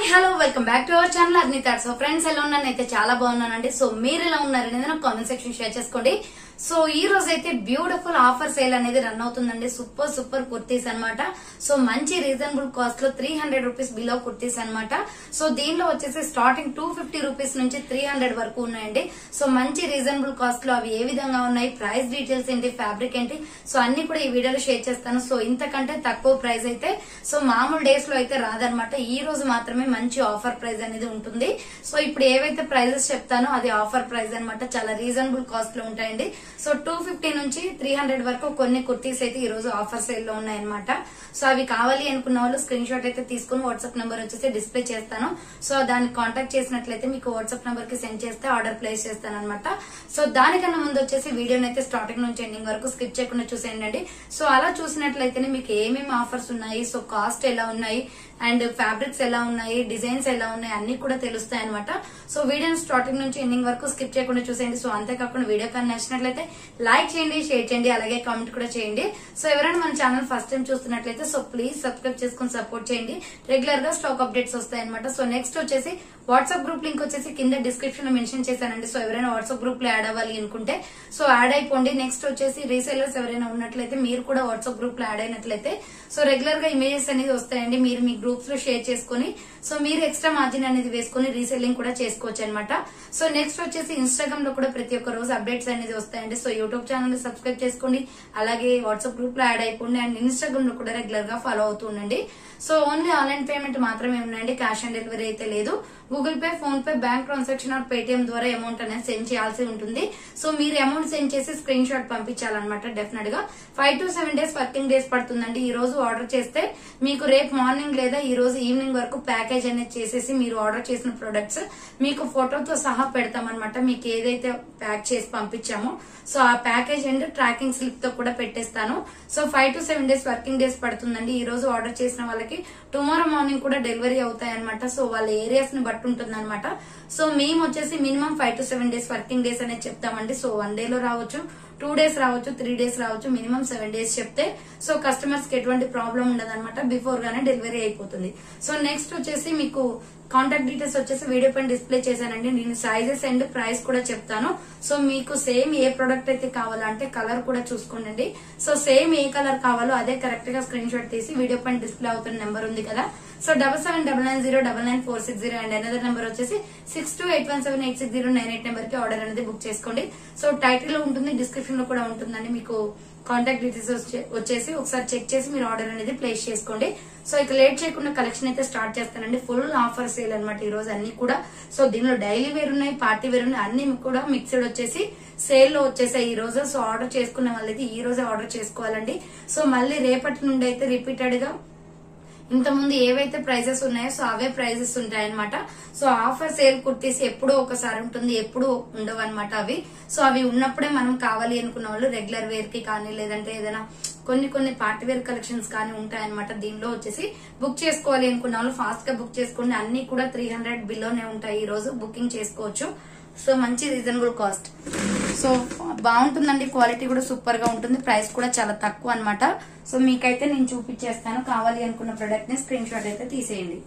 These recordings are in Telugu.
hello welcome back to our channel Agni thought so friends ఎలా ఉన్నాను అయితే చాలా బాగున్నానండి సో మీరు ఎలా ఉన్నారనేది నాకు కామెంట్ సెక్షన్ షేర్ చేసుకోండి సో ఈ రోజు అయితే బ్యూటిఫుల్ ఆఫర్ సేల్ అనేది రన్ అవుతుందండి సూపర్ సూపర్ కుర్తీస్ అన్నమాట సో మంచి రీజనబుల్ కాస్ట్ లో three hundred rupees below kurtis అన్నమాట సో దీనిలో వచ్చేసి స్టార్టింగ్ టూ ఫిఫ్టీ రూపీస్ నుంచి త్రీ హండ్రెడ్ వరకు ఉన్నాయండి సో మంచి రీజనబుల్ కాస్ట్ లో అవి ఏ విధంగా ఉన్నాయి ప్రైస్ డీటెయిల్స్ ఏంటి ఫ్యాబ్రిక్ ఏంటి సో అన్ని కూడా ఈ వీడియోలో షేర్ చేస్తాను సో ఇంతకంటే తక్కువ ప్రైస్ అయితే సో మామూలు డేస్ లో అయితే రాదనమాట ఈ రోజు మాత్రమే మంచి ఆఫర్ ప్రైస్ అనేది ఉంటుంది సో ఇప్పుడు ఏవైతే ప్రైజెస్ చెప్తానో అది ఆఫర్ ప్రైస్ అన్నమాట చాలా రీజనబుల్ కాస్ట్ లో ఉంటాయండి సో టూ ఫిఫ్టీ నుంచి త్రీ హండ్రెడ్ వరకు కొన్ని కుర్తీస్ అయితే ఈ రోజు ఆఫర్ సేల్ లో ఉన్నాయన్నమాట సో అవి కావాలి అనుకున్న వాళ్ళు స్క్రీన్ షాట్ అయితే తీసుకుని వాట్సాప్ నెంబర్ వచ్చేసి డిస్ప్లే చేస్తాను సో దాన్ని కాంటాక్ట్ చేసినట్లయితే మీకు వాట్సాప్ నెంబర్ కి సెండ్ చేస్తే ఆర్డర్ ప్లేస్ చేస్తాను అనమాట సో దానికన్నా ముందు వచ్చేసి వీడియోని అయితే స్టార్టింగ్ నుంచి ఎండింగ్ వరకు స్కిప్ చేయకుండా చూసేయండి సో అలా చూసినట్లయితేనే మీకు ఏమేమి ఆఫర్స్ ఉన్నాయి సో కాస్ట్ ఎలా ఉన్నాయి అండ్ ఫ్యాబ్రిక్స్ ఎలా ఉన్నాయి డిజైన్స్ ఎలా ఉన్నాయి అన్ని కూడా తెలుస్తాయి అనమాట సో వీడియోని స్టార్టింగ్ నుంచి ఎండింగ్ వరకు స్కిప్ చేయకుండా చూసేయండి సో అంతేకాకుండా వీడియో కానీ నచ్చినట్లయితే లైక్ చేయండి షేర్ చేయండి అలాగే కామెంట్ కూడా చేయండి సో ఎవరైనా మన ఛానల్ ఫస్ట్ టైం చూస్తున్నట్లయితే సో ప్లీజ్ సబ్స్క్రైబ్ చేసుకుని సపోర్ట్ చేయండి రెగ్యులర్ గా స్టాక్ అప్డేట్స్ వస్తాయి అనమాట సో నెక్స్ట్ వచ్చేసి వాట్సాప్ గ్రూప్ లింక్ వచ్చేసి కింద డిస్క్రిప్షన్ లో మెన్షన్ చేశానండి సో ఎవరైనా వాట్సాప్ గ్రూప్ లో యాడ్ అవ్వాలి అనుకుంటే సో యాడ్ అయిపోండి నెక్స్ట్ వచ్చేసి రీసేలర్స్ ఎవరైనా ఉన్నట్లయితే మీరు కూడా వాట్సాప్ గ్రూప్ లో యాడ్ అయినట్లయితే సో రెగ్యులర్ గా ఇమేజెస్ అనేది వస్తాయండి మీరు మీ గ్రూప్స్ లో షేర్ చేసుకుని సో మీరు ఎక్స్ట్రా మార్జిన్ అనేది వేసుకుని రీసెల్లింగ్ కూడా చేసుకోవచ్చు అనమాట సో నెక్స్ట్ వచ్చేసి ఇన్స్టాగ్రామ్ లో కూడా ప్రతి ఒక్క రోజు అప్డేట్స్ అనేది వస్తాయండి సో యూట్యూబ్ ఛానల్ సబ్స్క్రైబ్ చేసుకోండి అలాగే వాట్సాప్ గ్రూప్ లో యాడ్ అయిపోండి అండ్ ఇన్స్టాగ్రామ్ లో కూడా రెగ్యులర్ గా ఫాలో అవుతూ ఉండండి సో ఓన్లీ ఆన్లైన్ పేమెంట్ మాత్రమే ఉన్నాయండి క్యాష్ ఆన్ డెలివరీ అయితే లేదు Google Pay PhonePe bank transaction or Paytm ద్వారా అమౌంట్ అనేది సెండ్ చేయాల్సి ఉంటుంది సో మీరు అమౌంట్ సెండ్ చేసి స్క్రీన్ షాట్ పంపించాలన్నమాట డెఫినెట్ గా five to seven days working days పడుతుందండి ఈ రోజు ఆర్డర్ చేస్తే మీకు రేపు మార్నింగ్ లేదా ఈ రోజు ఈవినింగ్ వరకు ప్యాకేజ్ అనేది చేసేసి మీరు ఆర్డర్ చేసిన ప్రొడక్ట్స్ మీకు ఫోటోతో సహా పెడతామన్నమాట మీకు ఏదైతే ప్యాక్ చేసి పంపించామో సో ఆ ప్యాకేజ్ అండ్ ట్రాకింగ్ స్లిప్ తో కూడా పెట్టేస్తాను so five to seven days working days పడుతుందండి ఈ రోజు ఆర్డర్ చేసిన వాళ్ళకి టుమారో మార్నింగ్ కూడా డెలివరీ అవుతాయి అనమాట సో వాళ్ళ ఏరియాస్ ని బట్టి ఉంటుంది అనమాట సో మేము వచ్చేసి minimum five to seven days working days అనేది చెప్తామండి సో వన్ డే లో రావచ్చు టూ డేస్ రావచ్చు త్రీ డేస్ రావచ్చు మినిమం సెవెన్ డేస్ చెప్తే సో కస్టమర్స్ కి ఎటువంటి ప్రాబ్లం ఉండదు అనమాట బిఫోర్ గానే డెలివరీ అయిపోతుంది సో నెక్స్ట్ వచ్చేసి మీకు కాంటాక్ట్ డీటెయిల్స్ వచ్చేసి వీడియో పైన డిస్ప్లే చేశానండి నేను సైజెస్ అండ్ ప్రైస్ కూడా చెప్తాను సో మీకు సేమ్ ఏ ప్రొడక్ట్ అయితే కావాలంటే కలర్ కూడా చూసుకోండి సో సేమ్ ఏ కలర్ కావాలో అదే కరెక్ట్ గా స్క్రీన్ షాట్ తీసి వీడియో పైన డిస్ప్లే అవుతున్న నెంబర్ ఉంది కదా so double seven double nine zero double nine four six zero and another number వచ్చేసి six two eight one seven eight six zero nine eight number కి ఆర్డర్ అనేది బుక్ చేసుకోండి సో టైటిల్ లో ఉంటుంది డిస్క్రిప్షన్ లో కూడా ఉంటుందండి మీకు కాంటాక్ట్ డీటెయిల్స్ వచ్చేసి ఒకసారి చెక్ చేసి మీరు ఆర్డర్ అనేది ప్లేస్ చేసుకోండి సో ఇక లేట్ చేయకుండా కలెక్షన్ అయితే స్టార్ట్ చేస్తానండి ఫుల్ ఆఫర్ సేల్ అనమాట ఈ రోజు అన్ని కూడా సో దీనిలో డైలీ వేర్ ఉన్నాయి పార్టీ వేర్ ఉన్నాయి అన్ని కూడా మిక్స్డ్ వచ్చేసి సేల్ లో వచ్చేసాయి ఈ రోజు సో ఆర్డర్ చేసుకున్న వాళ్ళైతే ఈ రోజే ఆర్డర్ చేసుకోవాలండి సో మళ్ళీ రేపటి నుండి అయితే రిపీటెడ్ గా ఇంతకుముందు ఏవైతే ప్రైజెస్ ఉన్నాయో సో అవే ప్రైజెస్ ఉంటాయన్నమాట సో ఆఫర్ సేల్ కుర్తీస్ ఎప్పుడో ఒకసారి ఉంటుంది ఎప్పుడు ఉండవు అనమాట అవి సో అవి ఉన్నప్పుడే మనం కావాలి అనుకున్న వాళ్ళు రెగ్యులర్ వేర్ కి కానీ లేదంటే ఏదైనా కొన్ని కొన్ని పార్టీ వేర్ కలెక్షన్స్ కానీ ఉంటాయన్నమాట దీనిలో వచ్చేసి బుక్ చేసుకోవాలి అనుకున్న వాళ్ళు ఫాస్ట్ గా బుక్ చేసుకోండి అన్ని కూడా త్రీ హండ్రెడ్ బిలోనే ఉంటాయి ఈ రోజు బుకింగ్ చేసుకోవచ్చు సో మంచి రీజనబుల్ కాస్ట్ సో బాగుంటుందండి క్వాలిటీ కూడా సూపర్ గా ఉంటుంది ప్రైస్ కూడా చాలా తక్కువ అనమాట సో మీకైతే నేను చూపించేస్తాను కావాలి అనుకున్న ప్రొడక్ట్ ని స్క్రీన్ షాట్ అయితే తీసేయండి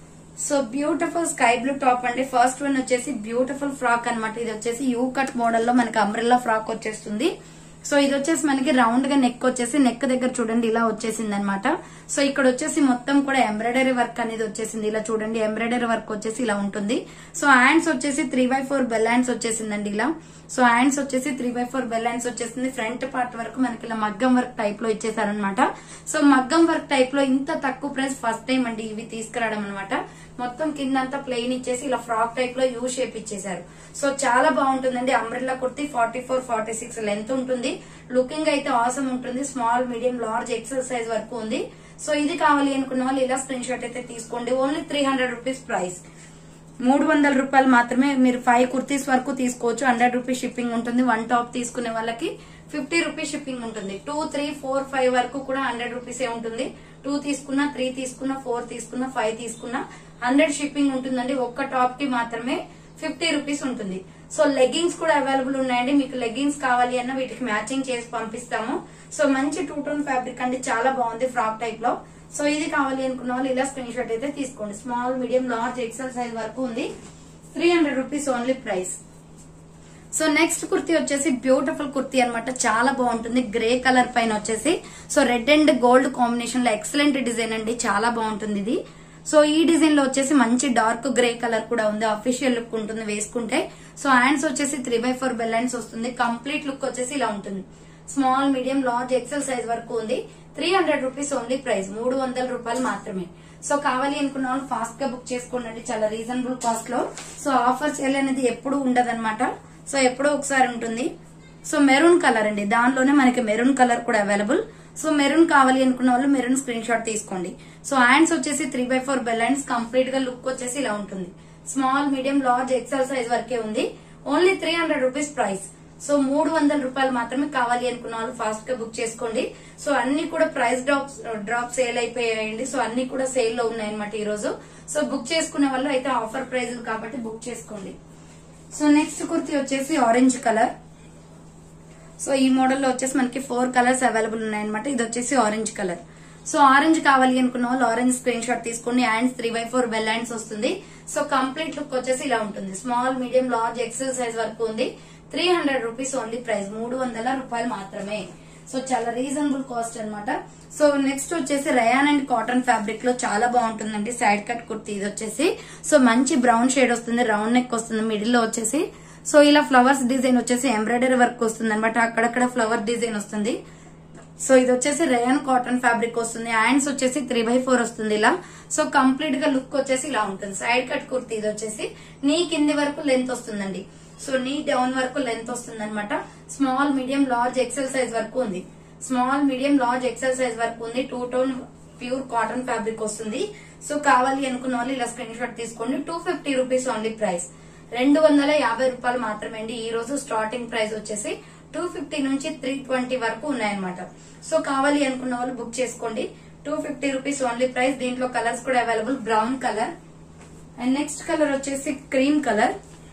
so beautiful sky blue top అండి ఫస్ట్ వన్ వచ్చేసి బ్యూటిఫుల్ ఫ్రాక్ అనమాట ఇది వచ్చేసి యూ కట్ మోడల్ లో మనకి అంబ్రెల్లా ఫ్రాక్ వచ్చేస్తుంది సో ఇది వచ్చేసి మనకి రౌండ్ గా నెక్ వచ్చేసి నెక్ దగ్గర చూడండి ఇలా వచ్చేసింది అనమాట సో ఇక్కడ వచ్చేసి మొత్తం కూడా ఎంబ్రాయిడరీ వర్క్ అనేది వచ్చేసింది ఇలా చూడండి ఎంబ్రాయిడరీ వర్క్ వచ్చేసి ఇలా ఉంటుంది సో హ్యాండ్స్ వచ్చేసి three by four bell hands వచ్చేసిందండి ఇలా సో హ్యాండ్స్ వచ్చేసి three by four bell hands వచ్చేసింది ఫ్రంట్ పార్ట్ వరకు మనకి ఇలా మగ్గం వర్క్ టైప్ లో ఇచ్చేసారనమాట సో మగ్గం వర్క్ టైప్ లో ఇంత తక్కువ ప్రైస్ ఫస్ట్ టైం అండి ఇవి తీసుకురావడం అనమాట మొత్తం కిందంతా ప్లెయిన్ ఇచ్చేసి ఇలా ఫ్రాక్ టైప్ లో యూ షేప్ ఇచ్చేసారు సో చాలా బాగుంటుందండి umbrella kurti forty four forty six length ఉంటుంది లుకింగ్ అయితే ఆసమ్ ఉంటుంది small medium large XL size వరకు ఉంది సో ఇది కావాలి అనుకున్న వాళ్ళు ఇలా స్క్రీన్ షాట్ అయితే తీసుకోండి only three hundred rupees price మూడు వందల రూపాయలు మాత్రమే మీరు ఫైవ్ కుర్తీస్ వరకు తీసుకోవచ్చు హండ్రెడ్ రూపీస్ షిప్పింగ్ ఉంటుంది వన్ టాప్ తీసుకునే వాళ్ళకి ఫిఫ్టీ రూపీస్ షిప్పింగ్ ఉంటుంది టూ త్రీ ఫోర్ ఫైవ్ వరకు కూడా హండ్రెడ్ రూపీస్ ఏ ఉంటుంది టూ తీసుకున్నా త్రీ తీసుకున్నా ఫోర్ తీసుకున్నా ఫైవ్ తీసుకున్నా హండ్రెడ్ షిప్పింగ్ ఉంటుందండి ఒక్క టాప్ కి మాత్రమే ఫిఫ్టీ రూపీస్ ఉంటుంది సో లెగ్గింగ్స్ కూడా అవైలబుల్ ఉన్నాయండి మీకు లెగ్గింగ్స్ కావాలి అన్న వీటికి మ్యాచింగ్ చేసి పంపిస్తాము సో మంచి టూ టోన్ ఫ్యాబ్రిక్ అండి చాలా బాగుంది ఫ్రాక్ టైప్ లో సో ఇది కావాలి అనుకున్న వాళ్ళు ఇలా స్క్రీన్ షాట్ అయితే తీసుకోండి small medium large XL size వరకు ఉంది three hundred rupees only price so next kurti వచ్చేసి బ్యూటిఫుల్ కుర్తీ అన్నమాట చాలా బాగుంటుంది గ్రే కలర్ పైన వచ్చేసి so red and gold combination లో ఎక్సలెంట్ డిజైన్ అండి చాలా బాగుంటుంది ఇది సో ఈ డిజైన్ లో వచ్చేసి మంచి డార్క్ గ్రే కలర్ కూడా ఉంది అఫీషియల్ లుక్ ఉంటుంది వేసుకుంటే సో హ్యాండ్స్ వచ్చేసి three by four bell hands వస్తుంది కంప్లీట్ లుక్ వచ్చేసి ఇలా ఉంటుంది small medium large XL size వరకు ఉంది three hundred rupees only price మూడు వందల రూపాయలు మాత్రమే సో కావాలి అనుకున్న వాళ్ళు ఫాస్ట్ గా బుక్ చేసుకోండి చాలా రీజనబుల్ కాస్ట్ లో సో ఆఫర్ సేల్ అనేది ఎప్పుడు ఉండదన్నమాట సో ఎప్పుడో ఒకసారి ఉంటుంది సో మెరూన్ కలర్ అండి దానిలోనే మనకి మెరూన్ కలర్ కూడా అవైలబుల్ సో మెరూన్ కావాలి అనుకున్న వాళ్ళు మెరూన్ స్క్రీన్ షాట్ తీసుకోండి సో హ్యాండ్స్ వచ్చేసి three by four bell hands complete గా లుక్ వచ్చేసి ఇలా ఉంటుంది small medium large XL size వరకే ఉంది only three hundred rupees price so మూడు వందల రూపాయలు మాత్రమే కావాలి అనుకున్న వాళ్ళు ఫాస్ట్ గా బుక్ చేసుకోండి సో అన్ని కూడా ప్రైస్ డ్రాప్ డ్రాప్ సేల్ అయిపోయాయండి సో అన్ని కూడా సేల్ లో ఉన్నాయన్నమాట ఈ రోజు సో బుక్ చేసుకునే వాళ్ళు అయితే ఆఫర్ ప్రైజ్ కాబట్టి బుక్ చేసుకోండి సో నెక్స్ట్ కుర్తీ వచ్చేసి ఆరెంజ్ కలర్ సో ఈ మోడల్ లో వచ్చేసి మనకి ఫోర్ కలర్స్ అవైలబుల్ ఉన్నాయన్నమాట ఇది వచ్చేసి ఆరెంజ్ కలర్ సో ఆరెంజ్ కావాలి అనుకున్న వాళ్ళు ఆరెంజ్ స్క్రీన్ షాట్ తీసుకోండి hands three by four bell hands వస్తుంది సో కంప్లీట్ లుక్ వచ్చేసి ఇలా ఉంటుంది small medium large XL size వరకు ఉంది three hundred rupees only price మూడు వందల రూపాయలు మాత్రమే సో చాలా రీజనబుల్ కాస్ట్ అన్నమాట సో నెక్స్ట్ వచ్చేసి రయాన్ అండ్ కాటన్ ఫ్యాబ్రిక్ లో చాలా బాగుంటుందండి సైడ్ కట్ కుర్తీ ఇది వచ్చేసి సో మంచి బ్రౌన్ షేడ్ వస్తుంది రౌండ్ నెక్ వస్తుంది మిడిల్ లో వచ్చేసి సో ఇలా ఫ్లవర్స్ డిజైన్ వచ్చేసి ఎంబ్రాయిడరీ వర్క్ వస్తుంది అనమాట అక్కడక్కడ ఫ్లవర్ డిజైన్ వస్తుంది సో ఇది వచ్చేసి రేయన్ కాటన్ ఫ్యాబ్రిక్ వస్తుంది హ్యాండ్స్ వచ్చేసి త్రీ బై ఫోర్ వస్తుంది ఇలా సో కంప్లీట్ గా లుక్ వచ్చేసి ఇలా ఉంటుంది సైడ్ కట్ కుర్తీ ఇది వచ్చేసి నీ కింది వరకు లెంత్ వస్తుందండి సో నీ డౌన్ వరకు లెంత్ వస్తుంది అనమాట small medium large XL size వరకు ఉంది small medium large XL size వరకు ఉంది two tone pure cotton fabric వస్తుంది సో కావాలి అనుకున్న వాళ్ళు ఇలా స్క్రీన్ షాట్ తీసుకోండి two fifty rupees only price రెండు వందల యాభై రూపాయలు మాత్రమే అండి ఈ రోజు స్టార్టింగ్ ప్రైస్ వచ్చేసి టూ ఫిఫ్టీ నుంచి త్రీ ట్వంటీ వరకు ఉన్నాయన్నమాట సో కావాలి అనుకున్న వాళ్ళు బుక్ చేసుకోండి two fifty rupees only price దీంట్లో కలర్స్ కూడా available brown colour and next colour వచ్చేసి క్రీమ్ కలర్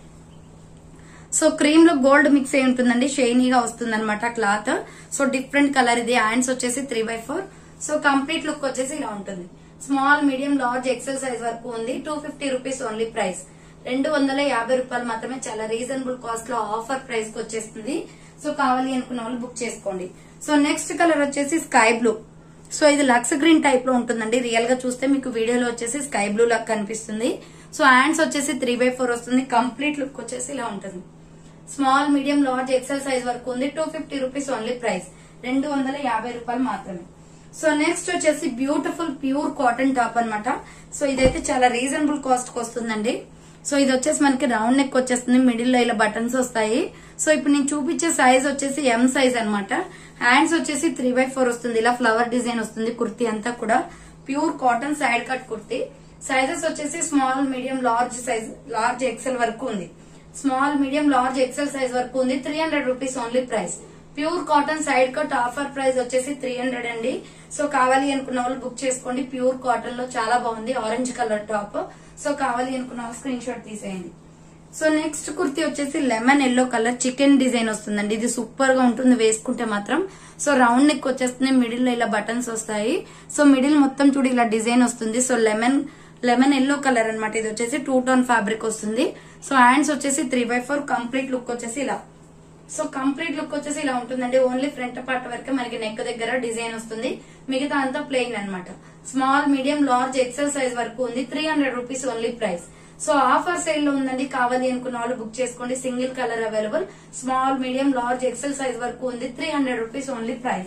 సో క్రీమ్ లో గోల్డ్ మిక్స్ అయి ఉంటుందండి షైనీగా వస్తుంది అనమాట క్లాత్ సో డిఫరెంట్ కలర్ ఇది హ్యాండ్స్ వచ్చేసి three by four so complete look వచ్చేసి ఇలా ఉంటుంది small medium large XL size వరకు ఉంది two fifty rupees only price రెండు వందల యాభై రూపాయలు మాత్రమే చాలా రీజనబుల్ కాస్ట్ లో ఆఫర్ ప్రైస్ కి వచ్చేస్తుంది సో కావాలి అనుకున్న వాళ్ళు బుక్ చేసుకోండి సో నెక్స్ట్ కలర్ వచ్చేసి స్కై బ్లూ సో ఇది లక్స్ గ్రీన్ టైప్ లో ఉంటుందండి రియల్ గా చూస్తే మీకు వీడియోలో వచ్చేసి స్కై బ్లూ లాగా కనిపిస్తుంది సో హ్యాండ్స్ వచ్చేసి త్రీ బై ఫోర్ వస్తుంది కంప్లీట్ లుక్ వచ్చేసి ఇలా ఉంటుంది small medium large XL size వరకు ఉంది two fifty rupees only price రెండు వందల యాభై రూపాయలు మాత్రమే సో నెక్స్ట్ వచ్చేసి బ్యూటిఫుల్ ప్యూర్ కాటన్ టాప్ అన్నమాట సో ఇదైతే చాలా రీజనబుల్ కాస్ట్ కి వస్తుందండి సో ఇది వచ్చేసి మనకి రౌండ్ నెక్ వచ్చేస్తుంది మిడిల్ లో ఇలా బటన్స్ వస్తాయి సో ఇప్పుడు నేను చూపించే సైజ్ వచ్చేసి ఎం సైజ్ అన్నమాట హ్యాండ్స్ వచ్చేసి త్రీ బై ఫోర్ వస్తుంది ఇలా ఫ్లవర్ డిజైన్ వస్తుంది కుర్తీ అంతా కూడా pure cotton side cut kurti sizes వచ్చేసి small medium large size large XL వరకు ఉంది small medium large XL size వరకు ఉంది three hundred rupees only price pure cotton side cut offer price వచ్చేసి త్రీ హండ్రెడ్ అండి సో కావాలి అనుకున్న వాళ్ళు బుక్ చేసుకోండి ప్యూర్ కాటన్ లో చాలా బాగుంది ఆరెంజ్ కలర్ టాప్ సో కావాలి అనుకున్న వాళ్ళు స్క్రీన్ షాట్ తీసేయండి సో నెక్స్ట్ కుర్తీ వచ్చేసి lemon yellow colour chikan design వస్తుందండి ఇది సూపర్ గా ఉంటుంది వేసుకుంటే మాత్రం సో రౌండ్ నెక్ వచ్చేస్తుంది మిడిల్ లో ఇలా బటన్స్ వస్తాయి సో మిడిల్ మొత్తం చూడు ఇలా డిజైన్ వస్తుంది so lemon lemon yellow colour అన్నమాట ఇది వచ్చేసి టూ టోన్ ఫ్యాబ్రిక్ వస్తుంది సో హ్యాండ్స్ వచ్చేసి three by four complete look వచ్చేసి ఇలా సో కంప్లీట్ లుక్ వచ్చేసి ఇలా ఉంటుందండి ఓన్లీ ఫ్రంట్ పార్ట్ వరకే మనకి నెక్ దగ్గర డిజైన్ వస్తుంది మిగతా అంతా ప్లెయిన్ అన్నమాట small medium large XL size వరకు ఉంది three hundred rupees only price so offer sale లో ఉందండి కావాలి అనుకున్న వాళ్ళు బుక్ చేసుకోండి single colour available small medium large XL size వరకు ఉంది three hundred rupees only price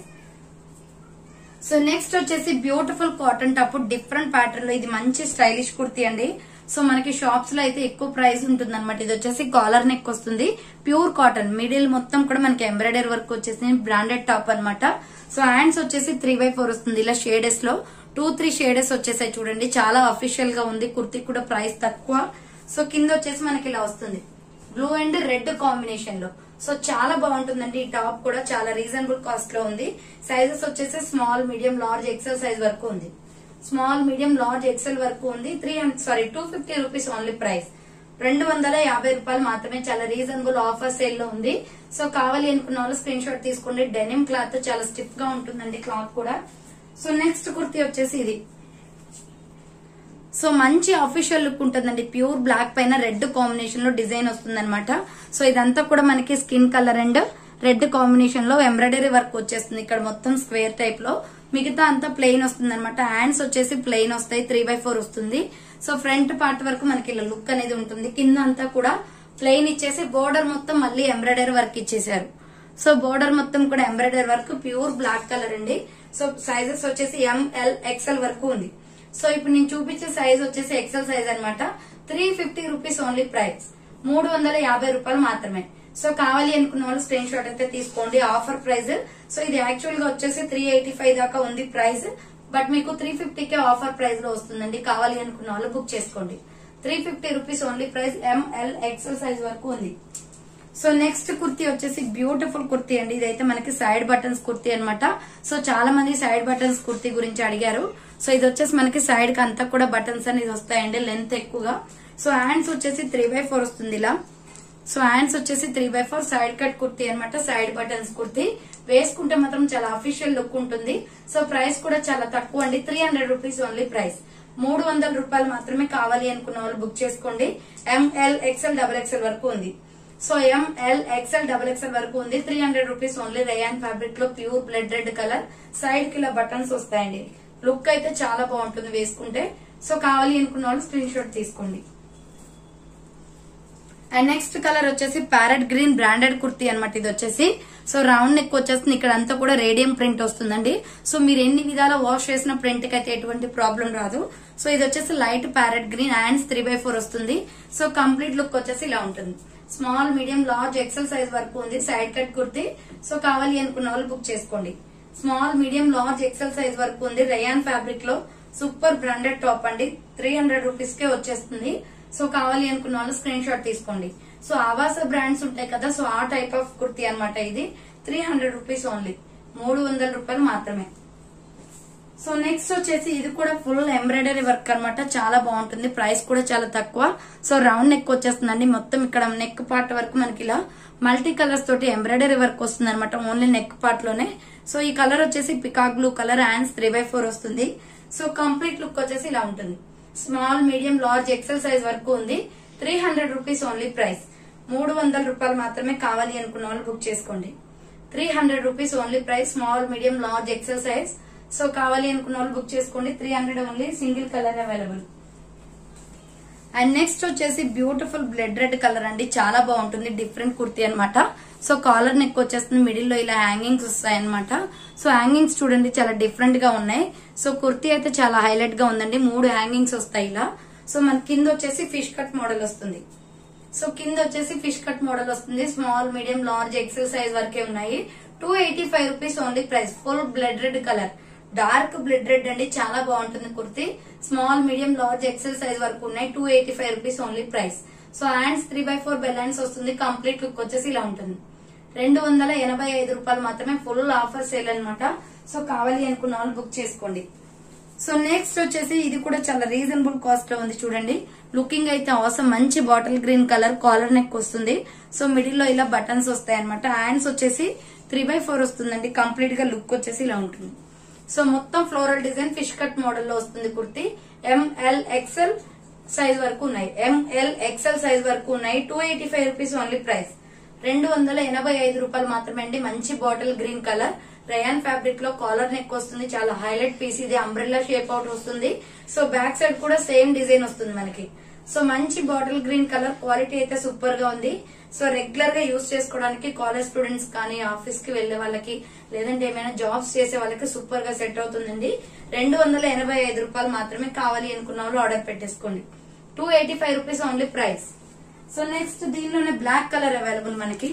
so next వచ్చేసి beautiful cotton top different pattern లో ఇది మంచి స్టైలిష్ కుర్తీ అండి సో మనకి షాప్స్ లో అయితే ఎక్కువ ప్రైస్ ఉంటుంది అనమాట ఇది వచ్చేసి కాలర్ నెక్ వస్తుంది ప్యూర్ కాటన్ మిడిల్ మొత్తం కూడా మనకి ఎంబ్రాయిడరీ వర్క్ వచ్చేసి బ్రాండెడ్ టాప్ అన్నమాట సో హ్యాండ్స్ వచ్చేసి త్రీ బై ఫోర్ వస్తుంది ఇలా షేడెస్ లో టూ త్రీ షేడెస్ వచ్చేసాయి చూడండి చాలా అఫీషియల్ గా ఉంది కుర్తీ కూడా ప్రైస్ తక్కువ సో కింద వచ్చేసి మనకి ఇలా వస్తుంది బ్లూ అండ్ రెడ్ కాంబినేషన్ లో సో చాలా బాగుంటుందండి ఈ టాప్ కూడా చాలా రీజనబుల్ కాస్ట్ లో ఉంది సైజెస్ వచ్చేసి small medium large XL size వరకు ఉంది స్మాల్ మీడియం లార్జ్ ఎక్సెల్ వరకు ఉంది three sorry two fifty rupees only price రెండు వందల యాభై రూపాయలు మాత్రమే చాలా రీజనబుల్ ఆఫర్ సేల్ లో ఉంది సో కావాలి అనుకున్న వాళ్ళు స్క్రీన్ షాట్ తీసుకోండి డెనిమ్ క్లాత్ చాలా స్టిఫ్ గా ఉంటుందండి క్లాత్ కూడా సో నెక్స్ట్ కుర్తీ వచ్చేసి ఇది సో మంచి అఫీషియల్ లుక్ ఉంటుందండి ప్యూర్ బ్లాక్ పైన రెడ్ కాంబినేషన్ లో డిజైన్ వస్తుంది అనమాట సో ఇదంతా కూడా మనకి skin colour and red combination లో ఎంబ్రాయిడరీ వర్క్ వచ్చేస్తుంది ఇక్కడ మొత్తం స్క్వేర్ టైప్ లో మిగతా అంతా ప్లెయిన్ వస్తుంది అనమాట హ్యాండ్స్ వచ్చేసి ప్లెయిన్ వస్తాయి త్రీ బై ఫోర్ వస్తుంది సో ఫ్రంట్ పార్ట్ వరకు మనకి ఇలా లుక్ అనేది ఉంటుంది కింద అంతా కూడా ప్లెయిన్ ఇచ్చేసి బోర్డర్ మొత్తం మళ్ళీ ఎంబ్రాయిడరీ వర్క్ ఇచ్చేసారు సో బోర్డర్ మొత్తం కూడా embroidery work pure black colour అండి సో సైజెస్ వచ్చేసి ఎంఎల్ ఎక్స్ఎల్ వరకు ఉంది సో ఇప్పుడు నేను చూపించే సైజ్ వచ్చేసి ఎక్సెల్ సైజ్ అన్నమాట three fifty rupees only price మూడు వందల యాభై రూపాయలు మాత్రమే సో కావాలి అనుకున్న వాళ్ళు స్క్రీన్ షాట్ అయితే తీసుకోండి ఆఫర్ ప్రైస్ సో ఇది యాక్చువల్ గా వచ్చేసి త్రీ ఎయిటీ ఫైవ్ దాకా ఉంది ప్రైస్ బట్ మీకు త్రీ కే ఆఫర్ ప్రైస్ లో వస్తుందండి కావాలి అనుకున్న వాళ్ళు బుక్ చేసుకోండి three fifty rupees only price M L XL size వరకు ఉంది సో నెక్స్ట్ కుర్తీ వచ్చేసి బ్యూటిఫుల్ కుర్తీ అండి ఇదైతే మనకి సైడ్ బటన్స్ కుర్తీ అన్నమాట సో చాలా మంది సైడ్ బటన్స్ కుర్తీ గురించి అడిగారు సో ఇది వచ్చేసి మనకి సైడ్ కి అంతా కూడా బటన్స్ అనేది వస్తాయండి లెంత్ ఎక్కువగా సో హ్యాండ్స్ వచ్చేసి త్రీ బై ఫోర్ వస్తుంది ఇలా సో హ్యాండ్స్ వచ్చేసి three by four side cut kurti అన్నమాట సైడ్ బటన్స్ కుర్తీ వేసుకుంటే మాత్రం చాలా అఫీషియల్ లుక్ ఉంటుంది సో ప్రైస్ కూడా చాలా తక్కువ అండి three hundred rupees only price మూడు వందల రూపాయలు మాత్రమే కావాలి అనుకున్న వాళ్ళు బుక్ చేసుకోండి ఎంఎల్ ఎక్స్ఎల్ డబల్ ఎక్స్ఎల్ వరకు ఉంది so ML XL double XL వరకు ఉంది three hundred rupees only rayon fabric లో pure blood red colour side కి ఇలా బటన్స్ వస్తాయండి లుక్ అయితే చాలా బాగుంటుంది వేసుకుంటే సో కావాలి అనుకున్న వాళ్ళు స్క్రీన్ షాట్ తీసుకోండి అండ్ నెక్స్ట్ కలర్ వచ్చేసి ప్యారెట్ గ్రీన్ బ్రాండెడ్ కుర్తీ అనమాట ఇది వచ్చేసి సో రౌండ్ నెక్ వచ్చేస్తుంది ఇక్కడ అంతా కూడా రేడియం ప్రింట్ వస్తుందండి సో మీరు ఎన్ని విధాల వాష్ చేసిన ప్రింట్ కి అయితే ఎటువంటి ప్రాబ్లం రాదు సో ఇది వచ్చేసి light parrot green hands three by four వస్తుంది సో కంప్లీట్ లుక్ వచ్చేసి ఇలా ఉంటుంది small medium large XL size వరకు ఉంది సైడ్ కట్ కుర్తీ సో కావాలి అనుకున్న వాళ్ళు బుక్ చేసుకోండి small medium large XL size వరకు ఉంది రయాన్ ఫ్యాబ్రిక్ లో సూపర్ బ్రాండెడ్ టాప్ అండి త్రీ హండ్రెడ్ రూపీస్ కే వచ్చేస్తుంది సో కావాలి అనుకున్న వాళ్ళు స్క్రీన్ షాట్ తీసుకోండి సో ఆవాస బ్రాండ్స్ ఉంటాయి కదా సో ఆ టైప్ ఆఫ్ కుర్తీ అన్నమాట ఇది త్రీ హండ్రెడ్ రూపీస్ ఓన్లీ మూడు వందల రూపాయలు మాత్రమే సో నెక్స్ట్ వచ్చేసి ఇది కూడా ఫుల్ ఎంబ్రాయిడరీ వర్క్ అన్నమాట చాలా బాగుంటుంది ప్రైస్ కూడా చాలా తక్కువ సో రౌండ్ నెక్ వచ్చేస్తుందండి మొత్తం ఇక్కడ నెక్ పార్ట్ వరకు మనకి ఇలా మల్టీ కలర్స్ తోటి ఎంబ్రాయిడరీ వర్క్ వస్తుంది అనమాట ఓన్లీ నెక్ పార్ట్ లోనే సో ఈ కలర్ వచ్చేసి peacock blue colour hands three by four వస్తుంది సో కంప్లీట్ లుక్ వచ్చేసి ఇలా ఉంటుంది small medium large XL size వరకు ఉంది three hundred rupees only price మూడు వందల రూపాయలు మాత్రమే కావాలి అనుకున్న వాళ్ళు బుక్ చేసుకోండి three hundred rupees only price small medium large XL size so కావాలి అనుకున్న వాళ్ళు బుక్ చేసుకోండి three hundred only single colour available and next వచ్చేసి బ్యూటిఫుల్ బ్లడ్ రెడ్ కలర్ అండి చాలా బాగుంటుంది డిఫరెంట్ కుర్తీ అన్నమాట సో కాలర్ నెక్ వచ్చేస్తుంది మిడిల్ లో ఇలా హ్యాంగింగ్స్ వస్తాయి అనమాట సో హ్యాంగింగ్స్ చూడండి చాలా డిఫరెంట్ గా ఉన్నాయి సో కుర్తీ అయితే చాలా హైలైట్ గా ఉందండి మూడు హ్యాంగింగ్స్ వస్తాయి ఇలా సో మన కింద వచ్చేసి ఫిష్ కట్ మోడల్ వస్తుంది సో కింద వచ్చేసి ఫిష్ కట్ మోడల్ వస్తుంది small medium large XL size వరకే ఉన్నాయి two eighty five rupees only price full blood red colour dark blood red అండి చాలా బాగుంటుంది kurti small medium large XL size వరకు ఉన్నాయి two eighty five rupees only price so hands three by four bell hands వస్తుంది కంప్లీట్ లుక్ వచ్చేసి ఇలా ఉంటుంది రెండు వందల ఎనభై ఐదు రూపాయలు మాత్రమే ఫుల్ ఆఫర్ సేల్ అన్నమాట సో కావాలి అనుకున్న వాళ్ళు బుక్ చేసుకోండి సో నెక్స్ట్ వచ్చేసి ఇది కూడా చాలా రీజనబుల్ కాస్ట్ లో ఉంది చూడండి లుకింగ్ అయితే అవసరం మంచి bottle green colour collar neck వస్తుంది సో మిడిల్ లో ఇలా బటన్స్ వస్తాయి అనమాట హ్యాండ్స్ వచ్చేసి త్రీ బై ఫోర్ వస్తుందండి కంప్లీట్ గా లుక్ వచ్చేసి ఇలా ఉంటుంది సో మొత్తం floral design fish cut model లో వస్తుంది కుర్తి ఎంఎల్ ఎక్స్ఎల్ సైజ్ వరకు ఉన్నాయి ఎంఎల్ ఎక్స్ఎల్ సైజ్ వరకు ఉన్నాయి two eighty five rupees only price రెండు వందల ఎనభై ఐదు రూపాయలు మాత్రమే అండి మంచి bottle green colour rayon fabric లో కాలర్ నెక్ వస్తుంది చాలా హైలైట్ పీస్ ఇది అంబ్రెల్లా షేప్ అవుట్ వస్తుంది సో బ్యాక్ సైడ్ కూడా సేమ్ డిజైన్ వస్తుంది మనకి సో మంచి బాటిల్ గ్రీన్ కలర్ క్వాలిటీ అయితే సూపర్ గా ఉంది సో రెగ్యులర్ గా యూజ్ చేసుకోవడానికి కాలేజ్ స్టూడెంట్స్ కానీ ఆఫీస్ కి వెళ్లే వాళ్ళకి లేదంటే ఏమైనా జాబ్స్ చేసే వాళ్ళకి సూపర్ గా సెట్ అవుతుందండి రెండు వందల ఎనభై ఐదు రూపాయలు మాత్రమే కావాలి అనుకున్న వాళ్ళు ఆర్డర్ పెట్టేసుకోండి two eighty five rupees only price so next దీనిలోనే బ్లాక్ కలర్ అవైలబుల్ మనకి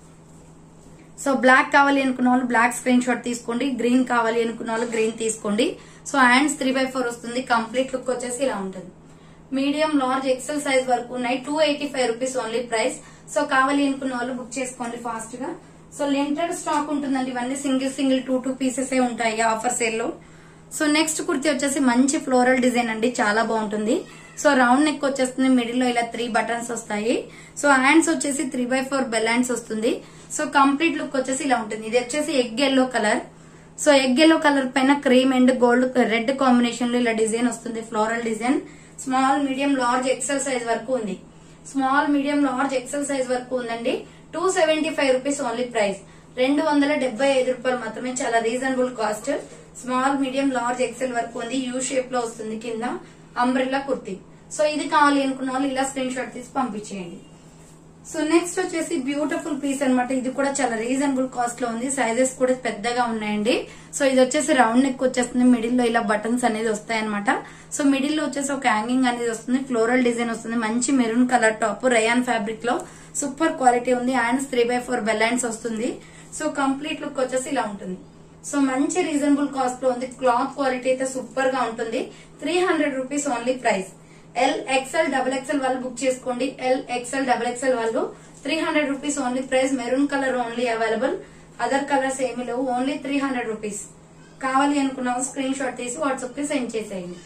సో బ్లాక్ కావాలి అనుకున్న వాళ్ళు బ్లాక్ స్క్రీన్ షాట్ తీసుకోండి గ్రీన్ కావాలి అనుకున్న వాళ్ళు గ్రీన్ తీసుకోండి so hands three by four వస్తుంది కంప్లీట్ లుక్ వచ్చేసి ఇలా ఉంటుంది మీడియం లార్జ్ ఎక్సెల్ సైజ్ వరకు ఉన్నాయి two eighty five rupees only price so కావాలి అనుకున్న వాళ్ళు బుక్ చేసుకోండి ఫాస్ట్ గా సో లిమిటెడ్ స్టాక్ ఉంటుందండి ఇవన్నీ single single two two pieces ఉంటాయి ఆఫర్ సేల్ లో సో నెక్స్ట్ కుర్తి వచ్చేసి మంచి ఫ్లోరల్ డిజైన్ అండి చాలా బాగుంటుంది సో రౌండ్ నెక్ వచ్చేస్తుంది మిడిల్ లో ఇలా త్రీ బటన్స్ వస్తాయి సో హ్యాండ్స్ వచ్చేసి three by four bell hands వస్తుంది సో కంప్లీట్ లుక్ వచ్చేసి ఇలా ఉంటుంది ఇది వచ్చేసి egg yellow colour so egg yellow colour పైన cream and gold red combination లో ఇలా డిజైన్ వస్తుంది floral design small medium large XL size వరకు ఉంది small medium large XL size వరకు ఉందండి two seventy five rupees only price రెండు వందల డెబ్బై ఐదు రూపాయలు మాత్రమే చాలా reasonable cost small medium large XL వరకు ఉంది యూ షేప్ లో వస్తుంది కింద అంబ్రెల్లా కుర్తీ సో ఇది కావాలి అనుకున్న వాళ్ళు ఇలా స్క్రీన్ షాట్ తీసి పంపించేయండి సో నెక్స్ట్ వచ్చేసి బ్యూటిఫుల్ పీస్ అన్నమాట ఇది కూడా చాలా రీజనబుల్ కాస్ట్ లో ఉంది సైజెస్ కూడా పెద్దగా ఉన్నాయండి సో ఇది వచ్చేసి రౌండ్ నెక్ వచ్చేస్తుంది మిడిల్ లో ఇలా బటన్స్ అనేది వస్తాయి అనమాట సో మిడిల్ లో వచ్చేసి ఒక హ్యాంగింగ్ అనేది వస్తుంది ఫ్లోరల్ డిజైన్ వస్తుంది మంచి maroon colour top rayon fabric లో సూపర్ క్వాలిటీ ఉంది హ్యాండ్స్ త్రీ బై ఫోర్ బెలైన్స్ వస్తుంది సో కంప్లీట్ లుక్ వచ్చేసి ఇలా ఉంటుంది సో మంచి రీజనబుల్ కాస్ట్ లో ఉంది క్లాత్ క్వాలిటీ అయితే సూపర్ గా ఉంటుంది three hundred rupees only price L XL double XL వాళ్ళు బుక్ చేసుకోండి ఎల్ ఎక్స్ఎల్ డబుల్ ఎక్స్ఎల్ వాళ్ళు three hundred rupees only price maroon colour only available other colours ఏమీ లేవు ఓన్లీ త్రీ హండ్రెడ్ రూపీస్ కావాలి అనుకున్న స్క్రీన్ షాట్ తీసి వాట్సాప్ కి సెండ్ చేసేయండి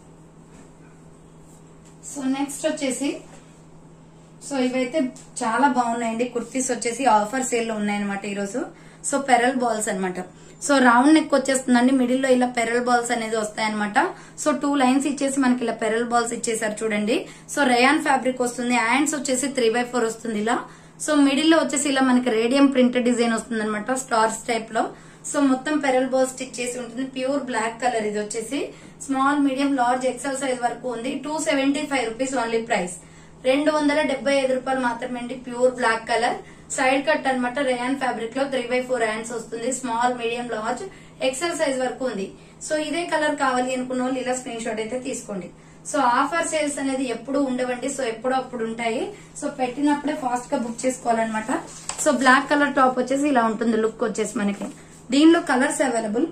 సో నెక్స్ట్ వచ్చేసి సో ఇవైతే చాలా బాగున్నాయండి కుర్తీస్ వచ్చేసి ఆఫర్ సేల్ లో ఉన్నాయన్నమాట ఈరోజు సో పెరల్ బాల్స్ అన్నమాట సో రౌండ్ నెక్ వచ్చేస్తుందండి మిడిల్ లో ఇలా పెరల్ బాల్స్ అనేది వస్తాయన్నమాట సో టూ లైన్స్ ఇచ్చేసి మనకి ఇలా పెరల్ బాల్స్ ఇచ్చేసారు చూడండి సో రేయాన్ ఫ్యాబ్రిక్ వస్తుంది హ్యాండ్స్ వచ్చేసి త్రీ బై ఫోర్ వస్తుంది ఇలా సో మిడిల్ లో వచ్చేసి ఇలా మనకి రేడియం ప్రింట్ డిజైన్ వస్తుంది అనమాట స్టార్స్ టైప్ లో సో మొత్తం పెరల్ బాల్ స్టిచ్ చేసి ఉంటుంది ప్యూర్ బ్లాక్ కలర్ ఇది వచ్చేసి small medium large XL size వరకు ఉంది two seventy five rupees only price రెండు వందల డెబ్బై ఐదు రూపాయలు మాత్రమే అండి pure black colour side cut అన్నమాట రేయాన్ ఫ్యాబ్రిక్ లో త్రీ బై ఫోర్ హ్యాండ్స్ వస్తుంది small medium large XL size వరకు ఉంది సో ఇదే కలర్ కావాలి అనుకున్న వాళ్ళు ఇలా స్క్రీన్ షాట్ అయితే తీసుకోండి సో ఆఫర్ సేల్స్ అనేది ఎప్పుడు ఉండవండి సో ఎప్పుడో అప్పుడు ఉంటాయి సో పెట్టినప్పుడే ఫాస్ట్ గా బుక్ చేసుకోవాలన్నమాట సో బ్లాక్ కలర్ టాప్ వచ్చేసి ఇలా ఉంటుంది లుక్ వచ్చేసి మనకి దీనిలో colours available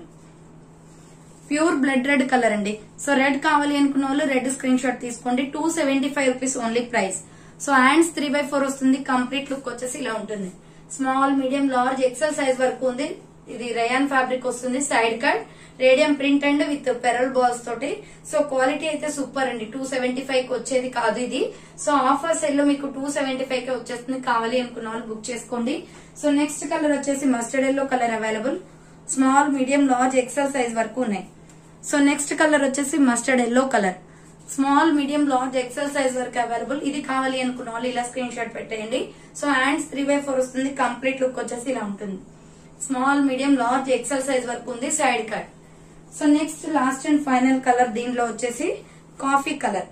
pure blood red colour అండి సో రెడ్ కావాలి అనుకున్న వాళ్ళు రెడ్ స్క్రీన్ షాట్ తీసుకోండి two seventy five rupees only price so hands three by four వస్తుంది కంప్లీట్ లుక్ వచ్చేసి ఇలా ఉంటుంది small medium large XL size వరకు ఉంది ఇది రయాన్ ఫ్యాబ్రిక్ వస్తుంది side cut radium print and with pearl balls తోటి సో క్వాలిటీ అయితే సూపర్ అండి టూ సెవెంటీ ఫైవ్ కి వచ్చేది కాదు ఇది సో ఆఫర్ సెల్ లో మీకు టూ సెవెంటీ ఫైవ్ కి వచ్చేస్తుంది కావాలి అనుకున్న వాళ్ళు బుక్ చేసుకోండి సో నెక్స్ట్ కలర్ వచ్చేసి mustard yellow colour available small medium large XL size వరకు ఉన్నాయి సో నెక్స్ట్ కలర్ వచ్చేసి mustard yellow colour small medium large XL size వరకు అవైలబుల్ ఇది కావాలి అనుకున్న వాళ్ళు ఇలా స్క్రీన్ షాట్ పెట్టేయండి so hands three by four వస్తుంది కంప్లీట్ లుక్ వచ్చేసి ఇలా ఉంటుంది small medium large XL size వరకు ఉంది side cut so next last and final colour దీనిలో వచ్చేసి coffee colour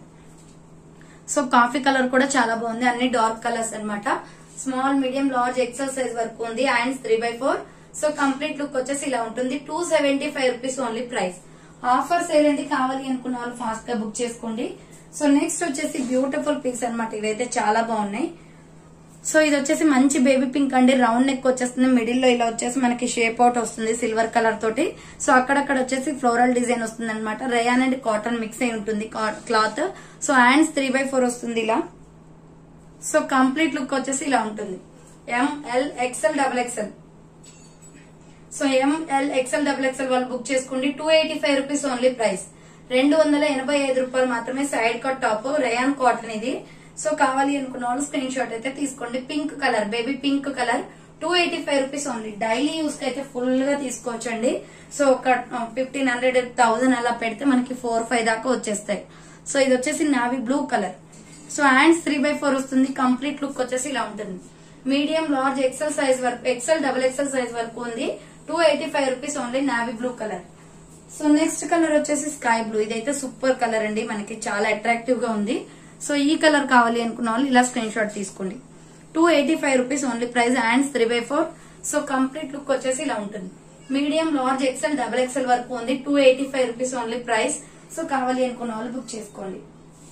so coffee colour కూడా చాలా బాగుంది అన్ని డార్క్ కలర్స్ అన్నమాట small medium large XL size వరకు ఉంది hands three by four so complete look వచ్చేసి ఇలా ఉంటుంది two seventy five rupees only price offer sale ఏంటి కావాలి అనుకున్న వాళ్ళు ఫాస్ట్ గా బుక్ చేసుకోండి సో నెక్స్ట్ వచ్చేసి బ్యూటిఫుల్ పీస్ అన్నమాట ఇవైతే చాలా బాగున్నాయి సో ఇది వచ్చేసి మంచి బేబీ పింక్ అండి రౌండ్ నెక్ వచ్చేస్తుంది మిడిల్ లో ఇలా వచ్చేసి మనకి షేప్ అవుట్ వస్తుంది సిల్వర్ కలర్ తోటి సో అక్కడక్కడ వచ్చేసి ఫ్లోరల్ డిజైన్ వస్తుంది అనమాట రయాన్ అండ్ కాటన్ మిక్స్ అయి ఉంటుంది cloth so hands three by four వస్తుంది ఇలా సో కంప్లీట్ లుక్ వచ్చేసి ఇలా ఉంటుంది ML XL double XL so ML XL double XL వాళ్ళు బుక్ చేసుకోండి two eighty five rupees only price రెండు వందల ఎనభై ఐదు రూపాయలు మాత్రమే side cut top rayon cotton ఇది సో కావాలి అనుకున్న వాళ్ళు స్క్రీన్ షాట్ అయితే తీసుకోండి pink colour baby pink colour two eighty five rupees only daily use కి అయితే ఫుల్ గా తీసుకోవచ్చండి సో ఒక ఫిఫ్టీన్ హండ్రెడ్ థౌసండ్ అలా పెడితే మనకి ఫోర్ ఫైవ్ దాకా వచ్చేస్తాయి సో ఇది వచ్చేసి navy blue colour so hands three by four వస్తుంది కంప్లీట్ లుక్ వచ్చేసి ఇలా ఉంటుంది మీడియం లార్జ్ ఎక్సెల్ సైజ్ వరకు ఎక్సెల్ డబుల్ ఎక్సెల్ సైజ్ వరకు ఉంది two eighty five rupees only navy blue colour so next colour వచ్చేసి స్కై బ్లూ ఇదైతే సూపర్ కలర్ అండి మనకి చాలా అట్రాక్టివ్ గా ఉంది సో ఈ కలర్ కావాలి అనుకున్న వాళ్ళు ఇలా స్క్రీన్ షాట్ తీసుకోండి two eighty five rupees only price hands three by four so complete look వచ్చేసి ఇలా ఉంటుంది medium large XL double XL వరకు ఉంది two eighty five rupees only price so కావాలి అనుకున్న వాళ్ళు బుక్ చేసుకోండి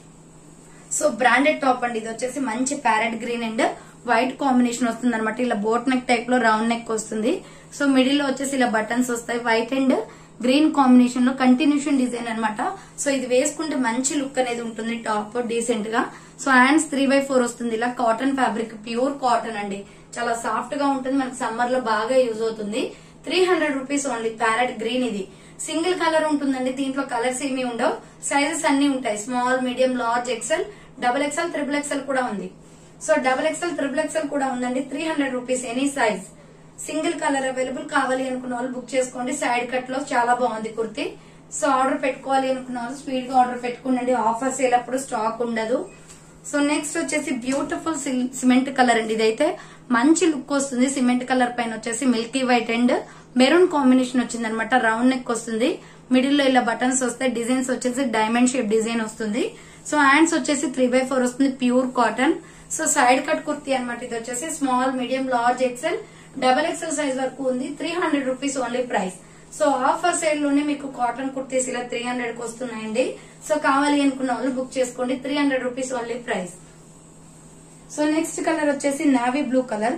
సో బ్రాండెడ్ టాప్ అండి ఇది వచ్చేసి మంచి parrot green and white combination వస్తుంది అనమాట ఇలా బోట్ నెక్ టైప్ లో రౌండ్ నెక్ వస్తుంది సో మిడిల్ లో వచ్చేసి ఇలా బటన్స్ వస్తాయి వైట్ అండ్ గ్రీన్ కాంబినేషన్ లో కంటిన్యూషన్ డిజైన్ అన్నమాట సో ఇది వేసుకుంటే మంచి లుక్ అనేది ఉంటుంది టాప్ డీసెంట్ గా so hands three by four వస్తుంది ఇలా కాటన్ ఫ్యాబ్రిక్ ప్యూర్ కాటన్ అండి చాలా సాఫ్ట్ గా ఉంటుంది మనకి సమ్మర్ లో బాగా యూజ్ అవుతుంది three hundred rupees only parrot green ఇది సింగిల్ కలర్ ఉంటుందండి దీంట్లో కలర్స్ ఏమీ ఉండవు సైజెస్ అన్ని ఉంటాయి small medium large XL double XL triple XL కూడా ఉంది so double XL triple XL కూడా ఉందండి three hundred rupees any size single colour available కావాలి అనుకున్న వాళ్ళు బుక్ చేసుకోండి సైడ్ కట్ లో చాలా బాగుంది కుర్తి సో ఆర్డర్ పెట్టుకోవాలి అనుకున్న వాళ్ళు స్పీడ్ గా ఆర్డర్ పెట్టుకోండి ఆఫర్ సేల్ అప్పుడు స్టాక్ ఉండదు సో నెక్స్ట్ వచ్చేసి బ్యూటిఫుల్ సిమెంట్ కలర్ అండి ఇదైతే మంచి లుక్ వస్తుంది సిమెంట్ కలర్ పైన వచ్చేసి milky white and maroon combination వచ్చింది అనమాట రౌండ్ నెక్ వస్తుంది మిడిల్ లో ఇలా బటన్స్ వస్తాయి డిజైన్స్ వచ్చేసి డైమండ్ షేప్ డిజైన్ వస్తుంది సో హ్యాండ్స్ వచ్చేసి త్రీ బై ఫోర్ వస్తుంది pure cotton so side cut kurti అనమాట ఇది వచ్చేసి small medium large XL double XL size వరకు ఉంది three hundred rupees only price so offer side లోనే మీకు కాటన్ కుర్తీస్ ఇలా త్రీ హండ్రెడ్ కి వస్తున్నాయండి సో కావాలి అనుకున్న వాళ్ళు బుక్ చేసుకోండి three hundred rupees only price so next colour వచ్చేసి navy blue colour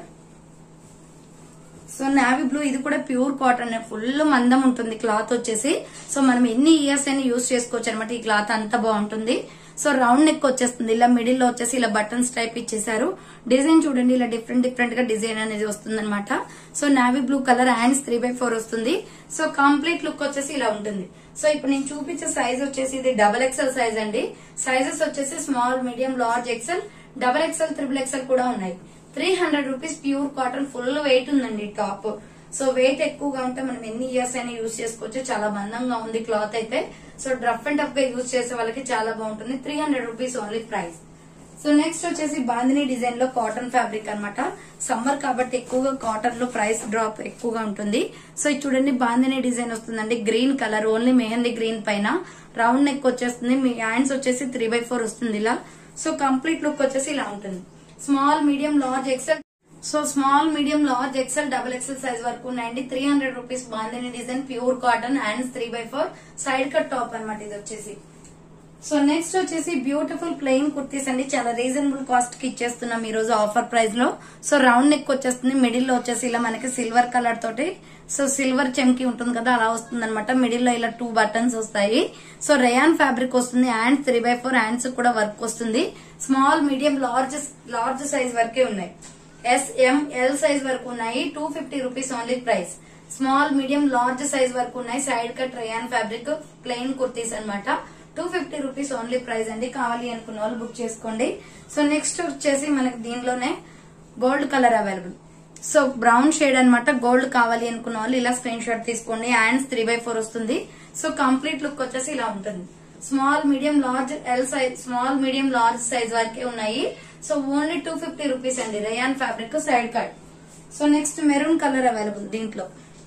so navy blue ఇది కూడా ప్యూర్ కాటన్ ఫుల్ మందం ఉంటుంది క్లాత్ వచ్చేసి సో మనం ఎన్ని ఇయర్స్ అయినా యూస్ చేసుకోవచ్చు అనమాట ఈ క్లాత్ అంత బాగుంటుంది సో రౌండ్ నెక్ వచ్చేస్తుంది ఇలా మిడిల్ లో వచ్చేసి ఇలా బటన్స్ టైప్ ఇచ్చేసారు డిజైన్ చూడండి ఇలా డిఫరెంట్ డిఫరెంట్ గా డిజైన్ అనేది వస్తుంది అనమాట so navy blue colour hands three by four వస్తుంది సో కంప్లీట్ లుక్ వచ్చేసి ఇలా ఉంటుంది సో ఇప్పుడు నేను చూపించే సైజ్ వచ్చేసి ఇది డబల్ ఎక్సెల్ సైజ్ అండి సైజెస్ వచ్చేసి small medium large XL double XL triple XL కూడా ఉన్నాయి three hundred rupees pure cotton full weight ఉందండి టాప్ సో వెయిట్ ఎక్కువగా ఉంటే మనం ఎన్ని ఇయర్స్ అయినా యూజ్ చేసుకోవచ్చు చాలా మందంగా ఉంది క్లాత్ అయితే సో రఫ్ అండ్ టఫ్ గా యూజ్ చేసే వాళ్ళకి చాలా బాగుంటుంది three hundred rupees only price so next వచ్చేసి బాందిని డిజైన్ లో కాటన్ ఫ్యాబ్రిక్ అన్నమాట సమ్మర్ కాబట్టి ఎక్కువగా కాటన్ లో ప్రైస్ డ్రాప్ ఎక్కువగా ఉంటుంది సో ఇది చూడండి బాందిని డిజైన్ వస్తుందండి green colour only mehndi green పైన రౌండ్ నెక్ వచ్చేస్తుంది మీ హ్యాండ్స్ వచ్చేసి త్రీ బై ఫోర్ వస్తుంది ఇలా సో కంప్లీట్ లుక్ వచ్చేసి ఇలా ఉంటుంది small medium large XL so small medium large XL double XL size వరకు ఉన్నాయండి three hundred rupees bandhani design pure cotton hands three by four side cut top అన్నమాట ఇది వచ్చేసి సో నెక్స్ట్ వచ్చేసి బ్యూటిఫుల్ ప్లెయిన్ కుర్తీస్ అండి చాలా రీజనబుల్ కాస్ట్ కి ఇచ్చేస్తున్నాం ఈ రోజు ఆఫర్ ప్రైస్ లో సో రౌండ్ నెక్ వచ్చేస్తుంది మిడిల్ లో వచ్చేసి ఇలా మనకి సిల్వర్ కలర్ తోటి సో సిల్వర్ చెంకి ఉంటుంది కదా అలా వస్తుంది అనమాట మిడిల్ లో ఇలా టూ బటన్స్ వస్తాయి సో రేయాన్ ఫ్యాబ్రిక్ వస్తుంది hands three by four hands కూడా వర్క్ వస్తుంది small medium large large size వరకే ఉన్నాయి ఎస్ ఎం ఎల్ సైజ్ వరకు ఉన్నాయి two fifty rupees only price small medium large size వరకు ఉన్నాయి side cut rayon fabric plain kurtis అన్నమాట two fifty rupees only price అండి కావాలి అనుకున్న వాళ్ళు బుక్ చేసుకోండి సో నెక్స్ట్ వచ్చేసి మనకి దీనిలోనే gold colour available so brown shade అన్నమాట గోల్డ్ కావాలి అనుకున్న వాళ్ళు ఇలా స్క్రీన్ షాట్ తీసుకోండి హ్యాండ్స్ త్రీ బై ఫోర్ వస్తుంది సో కంప్లీట్ లుక్ వచ్చేసి ఇలా ఉంటుంది small medium large L size small medium large size వరకే ఉన్నాయి so only two fifty rupees అండి rayon fabric side cut so next maroon colour available దీంట్లో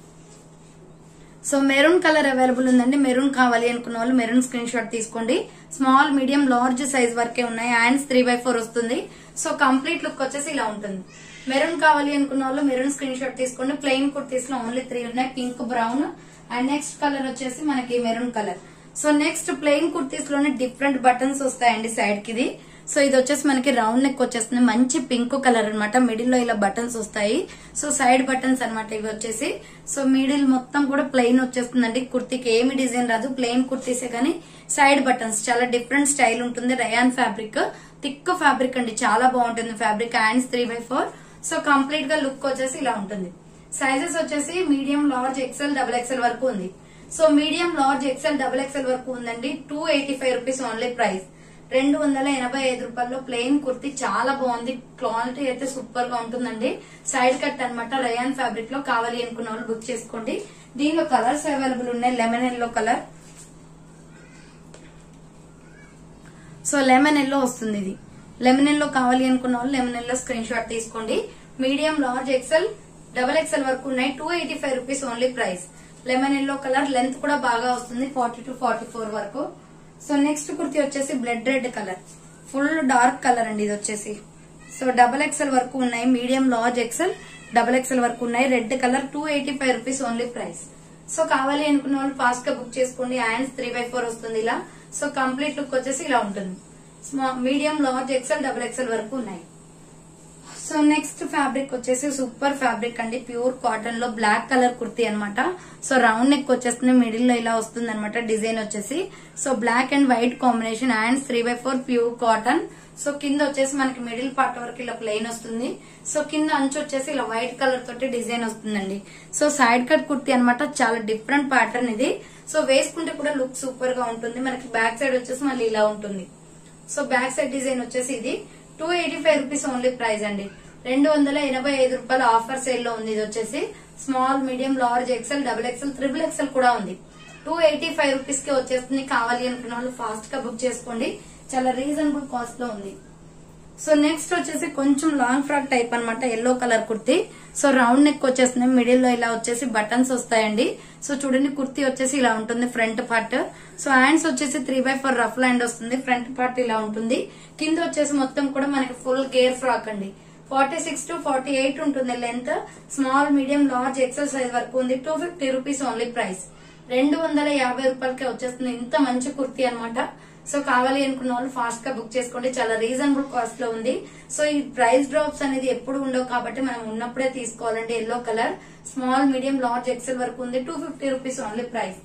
సో మెరూన్ కలర్ అవైలబుల్ ఉందండి మెరూన్ కావాలి అనుకున్న వాళ్ళు మెరూన్ స్క్రీన్ షాట్ తీసుకోండి స్మాల్ మీడియం లార్జ్ సైజ్ వరకే ఉన్నాయి హ్యాండ్స్ త్రీ బై ఫోర్ వస్తుంది సో కంప్లీట్ లుక్ వచ్చేసి ఇలా ఉంటుంది మెరూన్ కావాలి అనుకున్న వాళ్ళు మెరూన్ స్క్రీన్ షాట్ తీసుకోండి ప్లెయిన్ కుర్తీస్ లో ఓన్లీ త్రీ ఉన్నాయి pink brown and next colour వచ్చేసి మనకి maroon colour so next plain kurtis లోనే డిఫరెంట్ బటన్స్ వస్తాయండి సైడ్ కి ఇది సో ఇది వచ్చేసి మనకి రౌండ్ నెక్ వచ్చేస్తుంది మంచి పింక్ కలర్ అన్నమాట మిడిల్ లో ఇలా బటన్స్ వస్తాయి సో సైడ్ బటన్స్ అన్నమాట ఇవి వచ్చేసి సో మిడిల్ మొత్తం కూడా ప్లెయిన్ వచ్చేస్తుందండి కుర్తీకి ఏమి డిజైన్ రాదు ప్లెయిన్ కుర్తీసే కానీ సైడ్ బటన్స్ చాలా డిఫరెంట్ స్టైల్ ఉంటుంది రయాన్ ఫ్యాబ్రిక్ థిక్ ఫ్యాబ్రిక్ అండి చాలా బాగుంటుంది fabric hands three by four so complete గా లుక్ వచ్చేసి ఇలా ఉంటుంది సైజెస్ వచ్చేసి medium large XL double XL వరకు ఉంది so medium large XL double XL వరకు ఉందండి two eighty five rupees only price రెండు వందల ఎనభై ఐదు రూపాయల్లో ప్లెయిన్ కుర్తి చాలా బాగుంది క్వాలిటీ అయితే సూపర్ గా ఉంటుందండి సైడ్ కట్ అన్నమాట రయాన్ ఫ్యాబ్రిక్ లో కావాలి అనుకున్న వాళ్ళు బుక్ చేసుకోండి దీనిలో కలర్స్ అవైలబుల్ ఉన్నాయి lemon yellow colour so lemon yellow వస్తుంది ఇది లెమన్ ఎల్లో కావాలి అనుకున్న వాళ్ళు లెమన్ ఎల్లో స్క్రీన్ షాట్ తీసుకోండి medium large XL double XL వరకు ఉన్నాయి two eighty five rupees only price lemon yellow colour length కూడా బాగా వస్తుంది ఫార్టీ టు ఫార్టీ ఫోర్ వరకు సో నెక్స్ట్ కుర్తి వచ్చేసి blood red colour full dark colour అండి ఇది వచ్చేసి సో డబల్ ఎక్సెల్ వరకు ఉన్నాయి medium large XL double XL వరకు ఉన్నాయి red colour two eighty five rupees only price so కావాలి అనుకున్న వాళ్ళు ఫాస్ట్ గా బుక్ చేసుకోండి హ్యాండ్స్ త్రీ బై ఫోర్ వస్తుంది ఇలా సో కంప్లీట్ లుక్ వచ్చేసి ఇలా ఉంటుంది medium large XL double XL వరకు ఉన్నాయి సో నెక్స్ట్ ఫ్యాబ్రిక్ వచ్చేసి సూపర్ ఫ్యాబ్రిక్ అండి ప్యూర్ కాటన్ లో బ్లాక్ కలర్ కుర్తీ అనమాట సో రౌండ్ నెక్ వచ్చేస్తుంది మిడిల్ లో ఇలా వస్తుంది అనమాట డిజైన్ వచ్చేసి so black and white combination hands three by four pure cotton so కింద వచ్చేసి మనకి మిడిల్ పార్ట్ వరకు ఇలా ప్లెయిన్ వస్తుంది సో కింద అంచు వచ్చేసి ఇలా వైట్ కలర్ తోటి డిజైన్ వస్తుందండి సో సైడ్ కట్ కుర్తీ అనమాట చాలా డిఫరెంట్ ప్యాటర్న్ ఇది సో వేసుకుంటే కూడా లుక్ సూపర్ గా ఉంటుంది మనకి బ్యాక్ సైడ్ వచ్చేసి మళ్ళీ ఇలా ఉంటుంది సో బ్యాక్ సైడ్ డిజైన్ వచ్చేసి ఇది two eighty five rupees only price అండి రెండు వందల ఎనభై ఐదు రూపాయల ఆఫర్ సేల్ లో ఉంది ఇది వచ్చేసి small medium large XL double XL triple XL కూడా ఉంది టూ ఎయిటీ ఫైవ్ రూపీస్ కి వచ్చేస్తుంది కావాలి అనుకున్న వాళ్ళు ఫాస్ట్ గా బుక్ చేసుకోండి చాలా రీజనబుల్ కాస్ట్ లో ఉంది సో నెక్స్ట్ వచ్చేసి కొంచెం లాంగ్ ఫ్రాక్ టైప్ అన్నమాట yellow colour kurti so round neck వచ్చేస్తుంది మిడిల్ లో ఇలా వచ్చేసి బటన్స్ వస్తాయండి సో చూడండి కుర్తీ వచ్చేసి ఇలా ఉంటుంది ఫ్రంట్ పార్ట్ సో హ్యాండ్స్ వచ్చేసి three by four rough hand వస్తుంది ఫ్రంట్ పార్ట్ ఇలా ఉంటుంది కింద వచ్చేసి మొత్తం కూడా మనకి ఫుల్ గేర్ ఫ్రాక్ అండి forty six to forty eight ఉంటుంది length small medium large XL size వరకు ఉంది two fifty rupees only price రెండు వందల యాభై రూపాయలకే వచ్చేస్తుంది ఇంత మంచి కుర్తీ అన్నమాట సో కావాలి అనుకున్న వాళ్ళు ఫాస్ట్ గా బుక్ చేసుకోండి చాలా రీజనబుల్ కాస్ట్ లో ఉంది సో ఈ ప్రైస్ డ్రాప్స్ అనేది ఎప్పుడు ఉండవు కాబట్టి మనం ఉన్నప్పుడే తీసుకోవాలండి yellow colour small medium large XL వరకు ఉంది two fifty rupees only price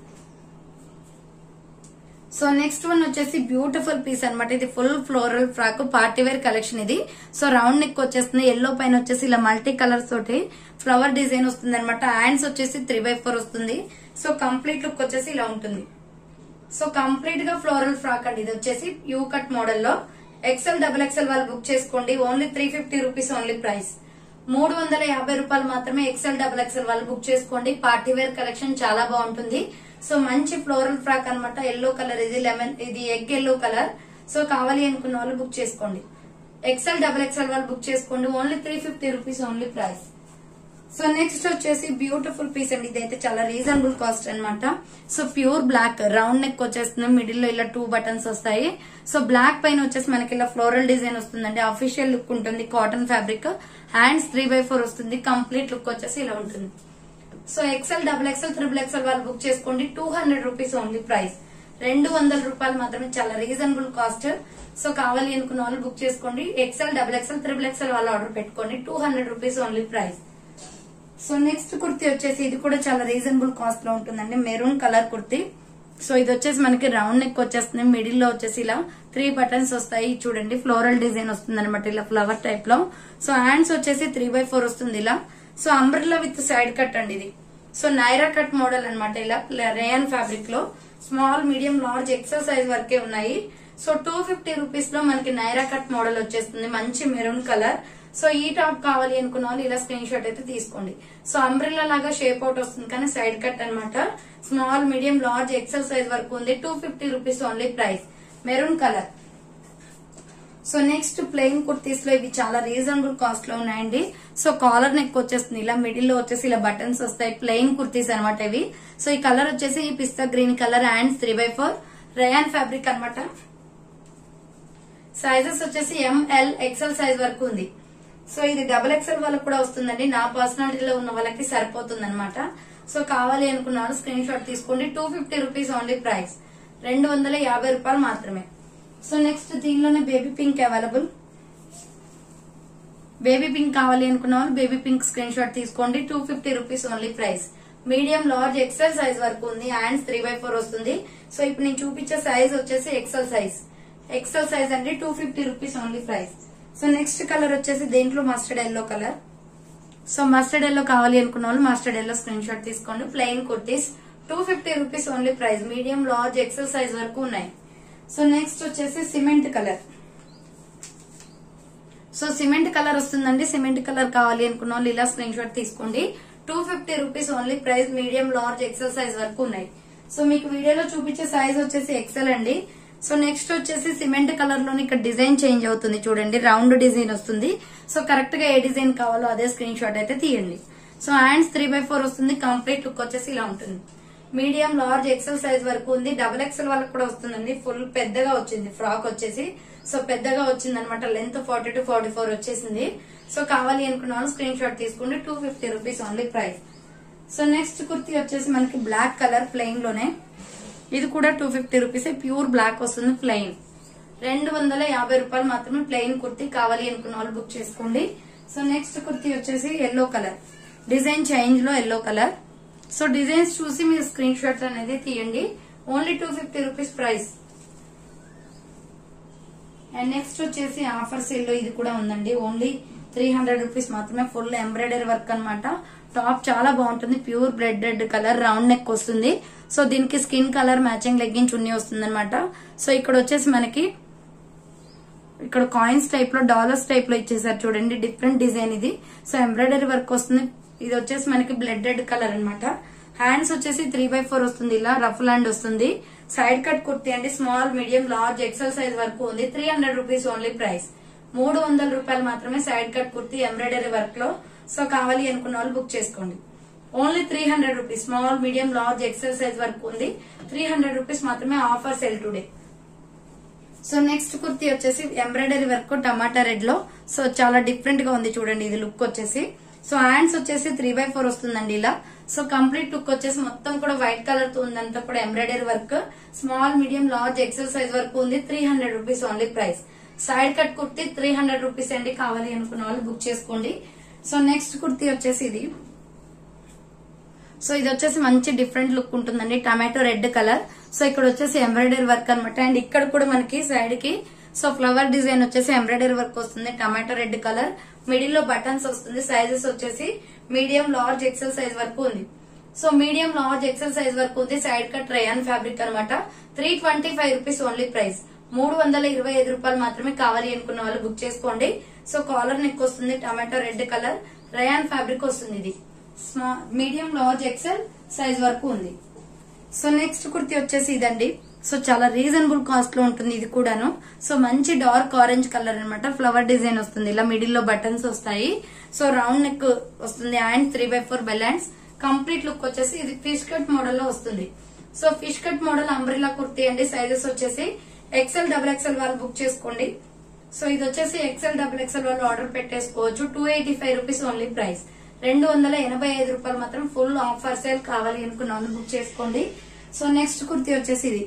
so next one వచ్చేసి బ్యూటిఫుల్ పీస్ అన్నమాట ఇది full floral frock party wear collection ఇది సో రౌండ్ నెక్ వచ్చేస్తుంది ఎల్లో పైన వచ్చేసి ఇలా మల్టీ కలర్స్ తోటి ఫ్లవర్ డిజైన్ వస్తుంది అనమాట హ్యాండ్స్ వచ్చేసి త్రీ బై ఫోర్ వస్తుంది సో కంప్లీట్ లుక్ వచ్చేసి ఇలా ఉంటుంది సో కంప్లీట్ గా ఫ్లోరల్ ఫ్రాక్ అండి ఇది వచ్చేసి యూ కట్ మోడల్ లో ఎక్సెల్ డబుల్ ఎక్సెల్ వాళ్ళు బుక్ చేసుకోండి only three fifty rupees only price మూడు వందల యాభై రూపాయలు మాత్రమే ఎక్సెల్ డబుల్ ఎక్సెల్ వాళ్ళు బుక్ చేసుకోండి పార్టీ వేర్ కలెక్షన్ చాలా బాగుంటుంది సో మంచి ఫ్లోరల్ ఫ్రాక్ అన్నమాట ఎల్లో కలర్ ఇది లెమన్ ఇది ఎగ్ ఎల్లో కలర్ సో కావాలి అనుకున్న వాళ్ళు బుక్ చేసుకోండి ఎక్సెల్ డబుల్ ఎక్సెల్ వాళ్ళు బుక్ చేసుకోండి only three fifty rupees only price so next వచ్చేసి బ్యూటిఫుల్ పీస్ అండి ఇదైతే చాలా రీజనబుల్ కాస్ట్ అన్నమాట so pure black round neck వచ్చేస్తుంది మిడిల్ లో ఇలా టూ బటన్స్ వస్తాయి సో బ్లాక్ పైన వచ్చేసి మనకి ఇలా ఫ్లోరల్ డిజైన్ వస్తుందండి అఫీషియల్ లుక్ ఉంటుంది cotton fabric hands three by four వస్తుంది కంప్లీట్ లుక్ వచ్చేసి ఇలా ఉంటుంది so XL double XL triple XL వాళ్ళు బుక్ చేసుకోండి two hundred rupees only price రెండు వందల రూపాయలు మాత్రమే చాలా రీజనబుల్ కాస్ట్ సో కావాలి అనుకున్న వాళ్ళు బుక్ చేసుకోండి XL double XL triple XL వాళ్ళు ఆర్డర్ పెట్టుకోండి two hundred rupees only price so next kurti వచ్చేసి ఇది కూడా చాలా రీజనబుల్ కాస్ట్ లో ఉంటుందండి మెరూన్ కలర్ కుర్తీ సో ఇది వచ్చేసి మనకి రౌండ్ నెక్ వచ్చేస్తుంది మిడిల్ లో వచ్చేసి ఇలా త్రీ బటన్స్ వస్తాయి చూడండి ఫ్లోరల్ డిజైన్ వస్తుంది అనమాట ఇలా ఫ్లవర్ టైప్ లో సో హ్యాండ్స్ వచ్చేసి త్రీ బై ఫోర్ వస్తుంది ఇలా so umbrella with side cut అండి ఇది సో నైరా కట్ మోడల్ అనమాట ఇలా రేయన్ ఫ్యాబ్రిక్ లో small medium large XL size వరకే ఉన్నాయి సో టూ ఫిఫ్టీ రూపీస్ లో మనకి నైరా కట్ మోడల్ వచ్చేస్తుంది మంచి మెరూన్ కలర్ సో ఈ టాప్ కావాలి అనుకున్న వాళ్ళు ఇలా స్క్రీన్ షాట్ అయితే తీసుకోండి సో అంబ్రిల్లా లాగా షేప్ అవుట్ వస్తుంది కానీ సైడ్ కట్ అన్నమాట small medium large XL size వరకు ఉంది two fifty rupees only price maroon colour so next plain kurtis లో ఇవి చాలా రీజనబుల్ కాస్ట్ లో ఉన్నాయండి సో కాలర్ నెక్ వచ్చేస్తుంది ఇలా మిడిల్ లో వచ్చేసి ఇలా బటన్స్ వస్తాయి ప్లెయిన్ కుర్తీస్ అనమాట ఇవి సో ఈ కలర్ వచ్చేసి ఈ pista green colour hands three by four rayon fabric అనమాట సైజెస్ వచ్చేసి ఎంఎల్ ఎక్సెల్ సైజ్ వరకు ఉంది సో ఇది డబుల్ ఎక్సెల్ వాళ్ళకి కూడా వస్తుందండి నా పర్సనాలిటీలో ఉన్న వాళ్ళకి సరిపోతుంది అనమాట సో కావాలి అనుకున్నారు స్క్రీన్ షాట్ తీసుకోండి two fifty rupees only price రెండు వందల యాభై రూపాయలు మాత్రమే సో నెక్స్ట్ దీనిలోనే baby pink available baby pink కావాలి అనుకున్న వాళ్ళు బేబీ పింక్ స్క్రీన్ షాట్ తీసుకోండి two fifty rupees only price medium large XL size వరకు ఉంది హ్యాండ్స్ త్రీ బై ఫోర్ వస్తుంది సో ఇప్పుడు నేను చూపించే సైజ్ వచ్చేసి ఎక్సెల్ సైజ్ ఎక్సెల్ సైజ్ అండి two fifty rupees only price so next colour వచ్చేసి దేంట్లో mustard yellow colour so mustard yellow కావాలి అనుకున్న వాళ్ళు మస్టర్డ్ ఎల్లో స్క్రీన్ షాట్ తీసుకోండి plain kurtis two fifty rupees only price medium large XL size వరకు ఉన్నాయి సో నెక్స్ట్ వచ్చేసి cement colour so cement colour వస్తుందండి సిమెంట్ కలర్ కావాలి అనుకున్న వాళ్ళు ఇలా స్క్రీన్ షాట్ తీసుకోండి two fifty rupees only price medium large XL size వరకు ఉన్నాయి సో మీకు వీడియోలో చూపించే సైజ్ వచ్చేసి ఎక్సెల్ అండి సో నెక్స్ట్ వచ్చేసి సిమెంట్ కలర్ లోని ఇక్కడ డిజైన్ చేంజ్ అవుతుంది చూడండి రౌండ్ డిజైన్ వస్తుంది సో కరెక్ట్ గా ఏ డిజైన్ కావాలో అదే స్క్రీన్ షాట్ అయితే తీయండి so hands three by four వస్తుంది కంప్లీట్ లుక్ వచ్చేసి ఇలా ఉంటుంది మీడియం లార్జ్ ఎక్సెల్ సైజ్ వరకు ఉంది డబుల్ ఎక్సెల్ వాళ్ళకి కూడా వస్తుందండి ఫుల్ పెద్దగా వచ్చింది ఫ్రాక్ వచ్చేసి సో పెద్దగా వచ్చింది అనమాట length forty to forty four వచ్చేసింది సో కావాలి అనుకున్న వాళ్ళు స్క్రీన్ షాట్ తీసుకుంటే two fifty rupees only price so next kurti వచ్చేసి మనకి బ్లాక్ కలర్ ప్లెయిన్ లోనే ఇది కూడా two fifty rupees pure black వస్తుంది ప్లెయిన్ రెండు వందల యాభై రూపాయలు మాత్రమే ప్లెయిన్ కుర్తీ కావాలి అనుకున్న వాళ్ళు బుక్ చేసుకోండి సో నెక్స్ట్ కుర్తీ వచ్చేసి ఎల్లో కలర్ డిజైన్ చేంజ్ లో ఎల్లో కలర్ సో డిజైన్స్ చూసి మీరు స్క్రీన్ షాట్స్ అనేది తీయండి only two fifty rupees price and next వచ్చేసి ఆఫర్ సేల్ లో ఇది కూడా ఉందండి ఓన్లీ త్రీ హండ్రెడ్ రూపీస్ మాత్రమే ఫుల్ ఎంబ్రాయిడరీ వర్క్ అన్నమాట టాప్ చాలా బాగుంటుంది pure blood red colour round neck వస్తుంది సో దీనికి skin colour matching legging chunni వస్తుంది అనమాట సో ఇక్కడ వచ్చేసి మనకి ఇక్కడ కాయిన్స్ టైప్ లో డాలర్స్ టైప్ లో ఇచ్చేసారు చూడండి డిఫరెంట్ డిజైన్ ఇది సో ఎంబ్రాయిడరీ వర్క్ వస్తుంది ఇది వచ్చేసి మనకి బ్లడ్ రెడ్ కలర్ అన్నమాట హ్యాండ్స్ వచ్చేసి త్రీ బై ఫోర్ వస్తుంది ఇలా రఫ్ హ్యాండ్ వస్తుంది సైడ్ కట్ కుర్తీ అండి small medium large XL size వరకు ఉంది three hundred rupees only price మూడు వందల రూపాయలు మాత్రమే side cut kurti embroidery work లో సో కావాలి అనుకున్న వాళ్ళు బుక్ చేసుకోండి only three hundred rupees small medium large XL size వరకు ఉంది త్రీ హండ్రెడ్ రూపీస్ మాత్రమే offer sale today so next kurti వచ్చేసి ఎంబ్రాయిడరీ వర్క్ టమాటా రెడ్ లో సో చాలా డిఫరెంట్ గా ఉంది చూడండి ఇది లుక్ వచ్చేసి సో హ్యాండ్స్ వచ్చేసి త్రీ బై ఫోర్ వస్తుందండి ఇలా సో కంప్లీట్ లుక్ వచ్చేసి మొత్తం కూడా వైట్ కలర్ తో ఉందంతా కూడా embroidery work small medium large XL size వరకు ఉంది three hundred rupees only price side cut kurti three hundred rupees అండి కావాలి అనుకున్న వాళ్ళు బుక్ చేసుకోండి సో నెక్స్ట్ కుర్తీ వచ్చేసి ఇది సో ఇది వచ్చేసి మంచి డిఫరెంట్ లుక్ ఉంటుందండి టమాటో రెడ్ కలర్ సో ఇక్కడ వచ్చేసి ఎంబ్రాయిడరీ వర్క్ అనమాట అండ్ ఇక్కడ కూడా మనకి సైడ్ కి సో ఫ్లవర్ డిజైన్ వచ్చేసి ఎంబ్రాయిడరీ వర్క్ వస్తుంది టమాటో రెడ్ కలర్ మిడిల్ లో బటన్స్ వస్తుంది సైజెస్ వచ్చేసి మీడియం లార్జ్ ఎక్సెల్ సైజ్ వరకు ఉంది so medium large XL size వరకు ఉంది సైడ్ కట్ రయాన్ ఫ్యాబ్రిక్ అనమాట three twenty five rupees only price మూడు వందల ఇరవై ఐదు రూపాయలు మాత్రమే కావాలి అనుకున్న వాళ్ళు బుక్ చేసుకోండి సో కాలర్ నెక్ వస్తుంది tomato red colour rayon fabric వస్తుంది ఇది small medium large XL size వరకు ఉంది సో నెక్స్ట్ కుర్తి వచ్చేసి ఇదండి సో చాలా రీజనబుల్ కాస్ట్ లో ఉంటుంది ఇది కూడాను సో మంచి డార్క్ ఆరెంజ్ కలర్ అన్నమాట ఫ్లవర్ డిజైన్ వస్తుంది ఇలా మిడిల్ లో బటన్స్ వస్తాయి సో రౌండ్ నెక్ వస్తుంది and three by four balance complete look వచ్చేసి ఇది ఫిష్ కట్ మోడల్ లో వస్తుంది so fish cut model umbrella kurti అండి సైజెస్ వచ్చేసి ఎక్సెల్ డబుల్ ఎక్సెల్ వాళ్ళు బుక్ చేసుకోండి సో ఇది వచ్చేసి ఎక్సెల్ డబుల్ ఎక్సెల్ వాళ్ళు ఆర్డర్ పెట్టేసుకోవచ్చు two eighty five rupees only price రెండు వందల ఎనభై ఐదు రూపాయలు మాత్రం ఫుల్ ఆఫర్ సేల్ కావాలి అనుకున్న వాళ్ళు బుక్ చేసుకోండి సో నెక్స్ట్ కుర్తీ వచ్చేసి ఇది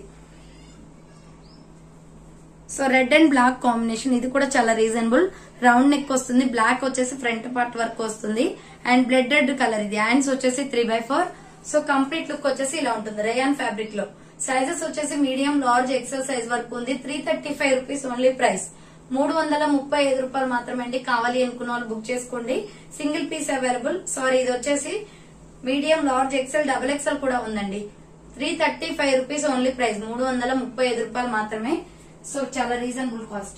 so red and black combination ఇది కూడా చాలా రీజనబుల్ రౌండ్ నెక్ వస్తుంది బ్లాక్ వచ్చేసి ఫ్రంట్ పార్ట్ వర్క్ వస్తుంది అండ్ బ్లడ్ రెడ్ కలర్ ఇది హ్యాండ్స్ వచ్చేసి three by four so complete look వచ్చేసి ఇలా ఉంటుంది రేయాన్ ఫ్యాబ్రిక్ లో సైజెస్ వచ్చేసి మీడియం లార్జ్ ఎక్సెల్ సైజ్ వరకు ఉంది three thirty five rupees only price మూడు వందల ముప్పై ఐదు రూపాయలు మాత్రమే అండి కావాలి అనుకున్న వాళ్ళు బుక్ చేసుకోండి సింగిల్ పీస్ అవైలబుల్ సారీ ఇది వచ్చేసి medium large XL double XL కూడా ఉందండి three thirty five rupees only price మూడు వందల ముప్పై ఐదు రూపాయలు మాత్రమే సో చాలా రీజనబుల్ కాస్ట్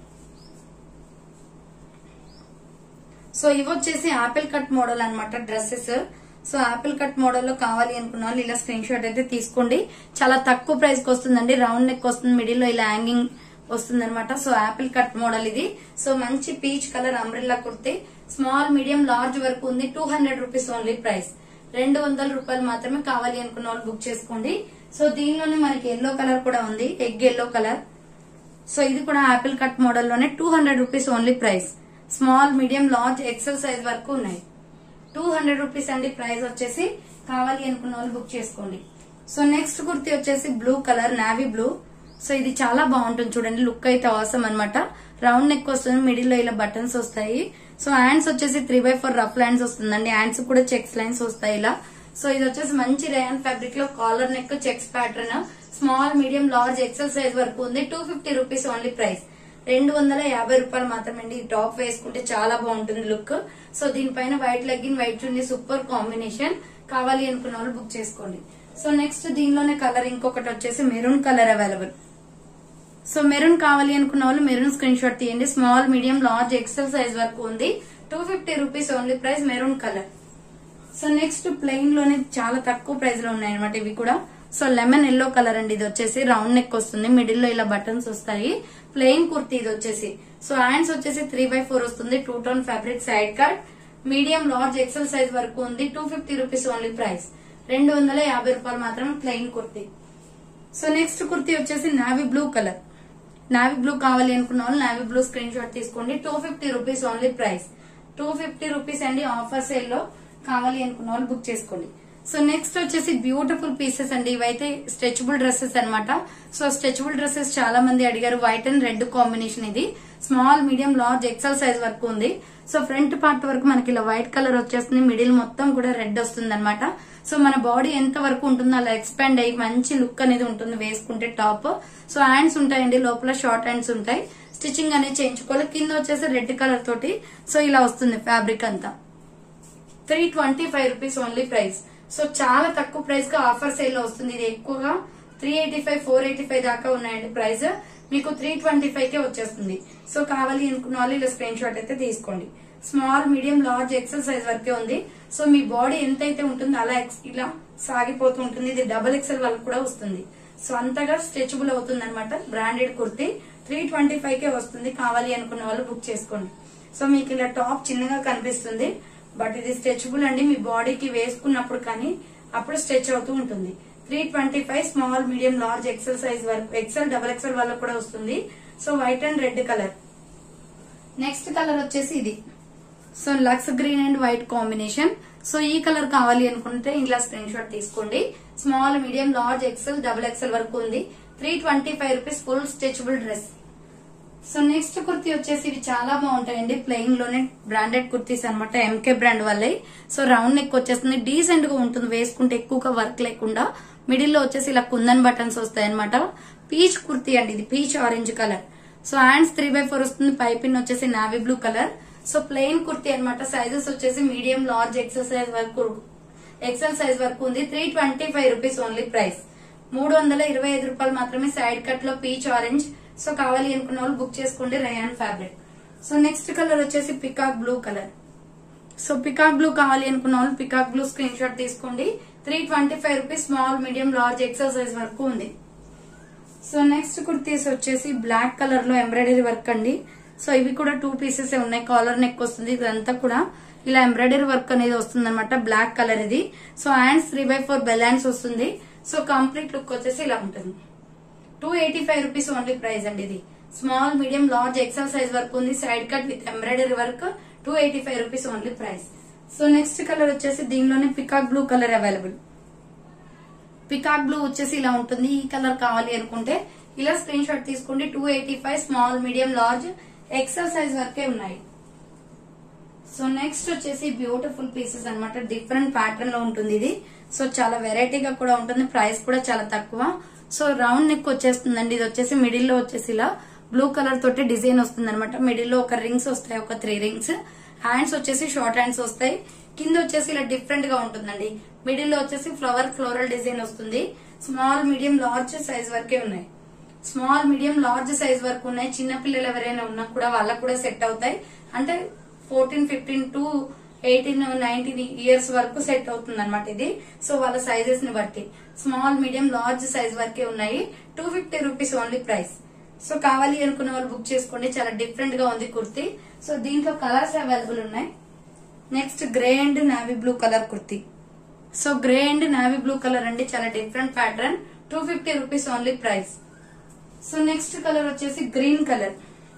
సో ఇవి వచ్చేసి ఆపిల్ కట్ మోడల్ అన్నమాట dresses so apple cut model లో కావాలి అనుకున్న వాళ్ళు ఇలా స్క్రీన్ షాట్ అయితే తీసుకోండి చాలా తక్కువ ప్రైస్ కి వస్తుందండి రౌండ్ నెక్ వస్తుంది మిడిల్ లో ఇలా హ్యాంగింగ్ వస్తుంది అనమాట సో ఆపిల్ కట్ మోడల్ ఇది సో మంచి peach colour umbrella kurti small medium large వరకు ఉంది two hundred rupees only price రెండు వందల రూపాయలు మాత్రమే కావాలి అనుకున్న వాళ్ళు బుక్ చేసుకోండి సో దీనిలోనే మనకి ఎల్లో కలర్ కూడా ఉంది ఎగ్ ఎల్లో కలర్ సో ఇది కూడా ఆపిల్ కట్ మోడల్ లోనే two hundred rupees only price small medium large XL size వరకు ఉన్నాయి టూ హండ్రెడ్ రూపీస్ అండి ప్రైస్ వచ్చేసి కావాలి అనుకున్న వాళ్ళు బుక్ చేసుకోండి సో నెక్స్ట్ కుర్తి వచ్చేసి blue colour navy blue so ఇది చాలా బాగుంటుంది చూడండి లుక్ అయితే అవసరం అనమాట రౌండ్ నెక్ వస్తుంది మిడిల్ లో ఇలా బటన్స్ వస్తాయి సో హ్యాండ్స్ వచ్చేసి three by four rough lines వస్తుందండి హ్యాండ్స్ కూడా చెక్స్ లైన్స్ వస్తాయి ఇలా సో ఇది వచ్చేసి మంచి రేయన్ ఫ్యాబ్రిక్ లో collar neck checks pattern small medium large XL size వరకు ఉంది two fifty rupees only price రెండు వందల యాభై రూపాయలు మాత్రమే ఈ టాప్ వేసుకుంటే చాలా బాగుంటుంది లుక్ సో దీనిపైన white legging white chunni super combination కావాలి అనుకున్న వాళ్ళు బుక్ చేసుకోండి సో నెక్స్ట్ దీనిలోనే కలర్ ఇంకొకటి వచ్చేసి maroon colour available so maroon కావాలి అనుకున్న వాళ్ళు మెరూన్ స్క్రీన్ షాట్ తీయండి small medium large XL size వరకు ఉంది two fifty rupees only price maroon colour so next plain లోనే చాలా తక్కువ ప్రైస్ లో ఉన్నాయి అనమాట ఇవి కూడా సో లెమన్ ఎల్లో కలర్ అండి ఇది వచ్చేసి రౌండ్ నెక్ వస్తుంది మిడిల్ లో ఇలా బటన్స్ వస్తాయి ప్లెయిన్ కుర్తీ ఇది వచ్చేసి సో హ్యాండ్స్ వచ్చేసి త్రీ బై ఫోర్ వస్తుంది two tone fabric side cut medium large XL size వరకు ఉంది two fifty rupees only price రెండు వందల యాభై రూపాయలు మాత్రం plain kurti so next kurti వచ్చేసి navy blue colour navy blue కావాలి అనుకున్న వాళ్ళు నావీ బ్లూ స్క్రీన్ షాట్ తీసుకోండి two fifty rupees only price two fifty rupees అండి ఆఫర్ సేల్ లో కావాలి అనుకున్న వాళ్ళు బుక్ చేసుకోండి సో నెక్స్ట్ వచ్చేసి బ్యూటిఫుల్ పీసెస్ అండి ఇవైతే స్ట్రెచబుల్ డ్రెస్సెస్ అన్నమాట సో స్ట్రెచబుల్ డ్రెస్సెస్ చాలా మంది అడిగారు వైట్ అండ్ రెడ్ కాంబినేషన్ ఇది small medium large XL size వరకు ఉంది సో ఫ్రంట్ పార్ట్ వరకు మనకి ఇలా వైట్ కలర్ వచ్చేస్తుంది మిడిల్ మొత్తం కూడా రెడ్ వస్తుంది అనమాట సో మన బాడీ ఎంత వరకు ఉంటుందో అలా ఎక్స్పాండ్ అయ్యి మంచి లుక్ అనేది ఉంటుంది వేసుకుంటే టాప్ సో హ్యాండ్స్ ఉంటాయండి లోపల షార్ట్ హ్యాండ్స్ ఉంటాయి స్టిచ్చింగ్ అనేది చేయించుకోవాలి కింద వచ్చేసి రెడ్ కలర్ తోటి సో ఇలా వస్తుంది ఫ్యాబ్రిక్ అంతా three twenty five rupees only price so చాలా తక్కువ ప్రైస్ గా ఆఫర్ సేల్ లో వస్తుంది ఇది ఎక్కువగా three eighty five four eighty five దాకా ఉన్నాయండి ప్రైస్ మీకు త్రీ ట్వంటీ ఫైవ్ కే వచ్చేస్తుంది సో కావాలి అనుకున్న వాళ్ళు ఇలా స్క్రీన్ షాట్ అయితే తీసుకోండి small medium large XL size వరకే ఉంది సో మీ బాడీ ఎంత అయితే ఉంటుందో అలా ex- ఇలా సాగిపోతూ ఉంటుంది ఇది డబుల్ ఎక్సెల్ వాళ్ళకి కూడా వస్తుంది సో అంతగా స్ట్రెచబుల్ అవుతుంది అనమాట branded kurti three twenty five కే వస్తుంది కావాలి అనుకున్న వాళ్ళు బుక్ చేసుకోండి సో మీకు ఇలా టాప్ చిన్నగా కనిపిస్తుంది బట్ ఇది స్ట్రెచబుల్ అండి మీ బాడీకి వేసుకున్నప్పుడు కానీ అప్పుడు స్ట్రెచ్ అవుతూ ఉంటుంది three twenty five small medium large XL size వరకు ఎక్సెల్ డబల్ ఎక్సెల్ వాళ్ళకి కూడా వస్తుంది so white and red colour next colour వచ్చేసి ఇది so lux green and white combination so ఈ కలర్ కావాలి అనుకుంటే ఇలా స్క్రీన్ షాట్ తీసుకోండి small medium large XL double XL వరకు ఉంది three twenty five rupees full stretchable dress so next kurti వచ్చేసి ఇవి చాలా బాగుంటాయండి ప్లెయిన్ లోనే బ్రాండెడ్ కుర్తీస్ అనమాట ఎంకే బ్రాండ్ వాళ్ళే సో రౌండ్ నెక్ వచ్చేస్తుంది డీసెంట్ గా ఉంటుంది వేసుకుంటే ఎక్కువగా వర్క్ లేకుండా మిడిల్ లో వచ్చేసి ఇలా కుందన్ బటన్స్ వస్తాయి అనమాట పీచ్ కుర్తీ అండి ఇది peach orange colour so hands three by four వస్తుంది పైపిన్ వచ్చేసి navy blue colour so plain kurti అనమాట సైజెస్ వచ్చేసి మీడియం లార్జ్ ఎక్సెల్ సైజ్ వరకు ఎక్సెల్ సైజ్ వరకు ఉంది three twenty five rupees only price మూడు వందల ఇరవై ఐదు రూపాయలు మాత్రమే సైడ్ కట్ లో పీచ్ ఆరెంజ్ సో కావాలి అనుకున్న వాళ్ళు బుక్ చేసుకోండి rayon fabric so next colour వచ్చేసి peacock blue colour so peacock blue కావాలి అనుకున్న వాళ్ళు పికాక్ బ్లూ స్క్రీన్ షాట్ తీసుకోండి three twenty five rupees small medium large XL size వరకు ఉంది సో నెక్స్ట్ కుర్తీస్ వచ్చేసి బ్లాక్ కలర్ లో ఎంబ్రాయిడరీ వర్క్ అండి సో ఇవి కూడా టూ పీసెస్ ఉన్నాయి కాలర్ నెక్ వస్తుంది ఇదంతా కూడా ఇలా ఎంబ్రాయిడరీ వర్క్ అనేది వస్తుంది అనమాట బ్లాక్ కలర్ ఇది so hands three by four balance వస్తుంది సో కంప్లీట్ లుక్ వచ్చేసి ఇలా ఉంటుంది two eighty five rupees only price అండి ఇది small medium large XL size work ఉంది side cut with embroidery work two eighty five rupees only price so next colour వచ్చేసి దీనిలోనే peacock blue colour available peacock blue వచ్చేసి ఇలా ఉంటుంది ఈ కలర్ కావాలి అనుకుంటే ఇలా స్క్రీన్ షాట్ తీసుకోండి two eighty five small medium large XL size వరకే ఉన్నాయి సో నెక్స్ట్ వచ్చేసి బ్యూటిఫుల్ పీసెస్ అన్నమాట డిఫరెంట్ ప్యాటర్న్ లో ఉంటుంది ఇది సో చాలా వెరైటీగా కూడా ఉంటుంది ప్రైస్ కూడా చాలా తక్కువ సో రౌండ్ నెక్ వచ్చేస్తుందండి ఇది వచ్చేసి మిడిల్ లో వచ్చేసి ఇలా బ్లూ కలర్ తోటి డిజైన్ వస్తుంది అనమాట మిడిల్ లో ఒక రింగ్స్ వస్తాయి ఒక త్రీ రింగ్స్ హ్యాండ్స్ వచ్చేసి షార్ట్ హ్యాండ్స్ వస్తాయి కింద వచ్చేసి ఇలా డిఫరెంట్ గా ఉంటుందండి మిడిల్ లో వచ్చేసి ఫ్లవర్ ఫ్లోరల్ డిజైన్ వస్తుంది స్మాల్ మీడియం లార్జ్ సైజ్ వరకే ఉన్నాయి స్మాల్ మీడియం లార్జ్ సైజ్ వరకు ఉన్నాయి చిన్న పిల్లలు ఎవరైనా ఉన్నా కూడా వాళ్ళకు కూడా సెట్ అవుతాయి అంటే fourteen fifteen to eighteen nineteen years వరకు సెట్ అవుతుంది అనమాట ఇది సో వాళ్ళ సైజెస్ ని బట్టి స్మాల్ మీడియం లార్జ్ సైజ్ వరకే ఉన్నాయి two fifty rupees only price so కావాలి అనుకున్న వాళ్ళు బుక్ చేసుకోండి చాలా డిఫరెంట్ గా ఉంది కుర్తీ సో దీంట్లో కలర్స్ అవైలబుల్ ఉన్నాయి next grey and navy blue colour kurti so grey and navy blue colour అండి చాలా different pattern two fifty rupees only price so next colour వచ్చేసి green colour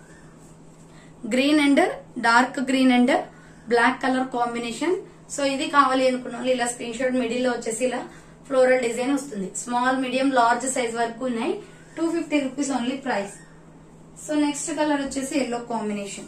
green and dark green and black colour combination so ఇది కావాలి అనుకున్న వాళ్ళు ఇలా స్క్రీన్ షాట్ మిడిల్ లో వచ్చేసి ఇలా ఫ్లోరల్ డిజైన్ వస్తుంది స్మాల్ మీడియం లార్జ్ సైజ్ వరకు ఉన్నాయి two fifty rupees only price so next colour వచ్చేసి ఎల్లో కాంబినేషన్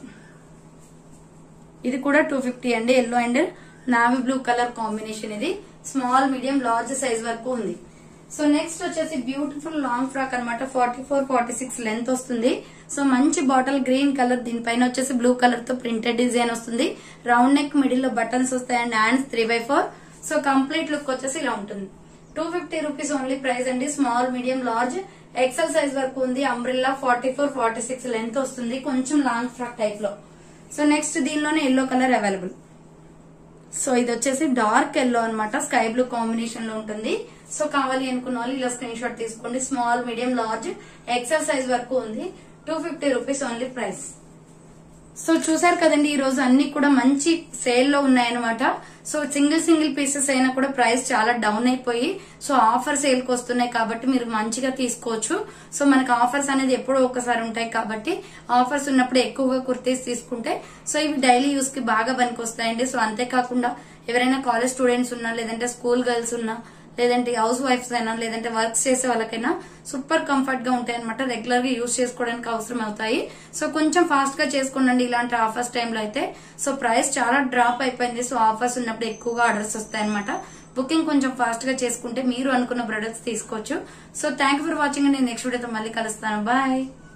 ఇది కూడా టూ ఫిఫ్టీ అండి yellow and navy blue colour combination ఇది స్మాల్ మీడియం లార్జ్ సైజ్ వరకు ఉంది సో నెక్స్ట్ వచ్చేసి బ్యూటిఫుల్ లాంగ్ ఫ్రాక్ అన్నమాట forty four forty six length వస్తుంది సో మంచి బాటిల్ గ్రీన్ కలర్ దీనిపైన వచ్చేసి బ్లూ కలర్ తో ప్రింటెడ్ డిజైన్ వస్తుంది రౌండ్ నెక్ మిడిల్ లో బటన్స్ వస్తాయి and hands three by four so complete look వచ్చేసి ఇలా ఉంటుంది two fifty rupees only price అండి small medium large XL size వరకు ఉంది umbrella forty four forty six length వస్తుంది కొంచెం లాంగ్ ఫ్రాక్ టైప్ లో సో నెక్స్ట్ దీనిలోనే ఎల్లో కలర్ అవైలబుల్ సో ఇది వచ్చేసి డార్క్ ఎల్లో అన్నమాట స్కై బ్లూ కాంబినేషన్ లో ఉంటుంది సో కావాలి అనుకున్న వాళ్ళు ఇలా స్క్రీన్ షాట్ తీసుకోండి small medium large XL size వరకు ఉంది two fifty rupees only price so చూసారు కదండి ఈ రోజు అన్ని కూడా మంచి సేల్ లో ఉన్నాయన్నమాట సో సింగిల్ సింగిల్ పీసెస్ అయినా కూడా ప్రైస్ చాలా డౌన్ అయిపోయి సో ఆఫర్ సేల్ కి వస్తున్నాయి కాబట్టి మీరు మంచిగా తీసుకోవచ్చు సో మనకి ఆఫర్స్ అనేది ఎప్పుడో ఒకసారి ఉంటాయి కాబట్టి ఆఫర్స్ ఉన్నప్పుడు ఎక్కువగా కుర్తీస్ తీసుకుంటే సో ఇవి డైలీ యూస్ కి బాగా పనికొస్తాయండి సో అంతేకాకుండా ఎవరైనా కాలేజ్ స్టూడెంట్స్ ఉన్నా లేదంటే స్కూల్ గర్ల్స్ ఉన్నా లేదంటే హౌస్ వైఫ్స్ అయినా లేదంటే వర్క్స్ చేసే వాళ్ళకైనా సూపర్ కంఫర్ట్ గా ఉంటాయి అనమాట రెగ్యులర్ గా యూజ్ చేసుకోవడానికి అవసరం అవుతాయి సో కొంచెం ఫాస్ట్ గా చేసుకోండి ఇలాంటి ఆఫర్స్ టైంలో అయితే సో ప్రైస్ చాలా డ్రాప్ అయిపోయింది సో ఆఫర్స్ ఉన్నప్పుడు ఎక్కువగా ఆర్డర్స్ వస్తాయి అనమాట బుకింగ్ కొంచెం ఫాస్ట్ గా చేసుకుంటే మీరు అనుకున్న ప్రొడక్ట్స్ తీసుకోవచ్చు సో థ్యాంక్ ఫర్ వాచింగ్ నేను నెక్స్ట్ వీడియోతో మళ్ళీ కలుస్తాను బాయ్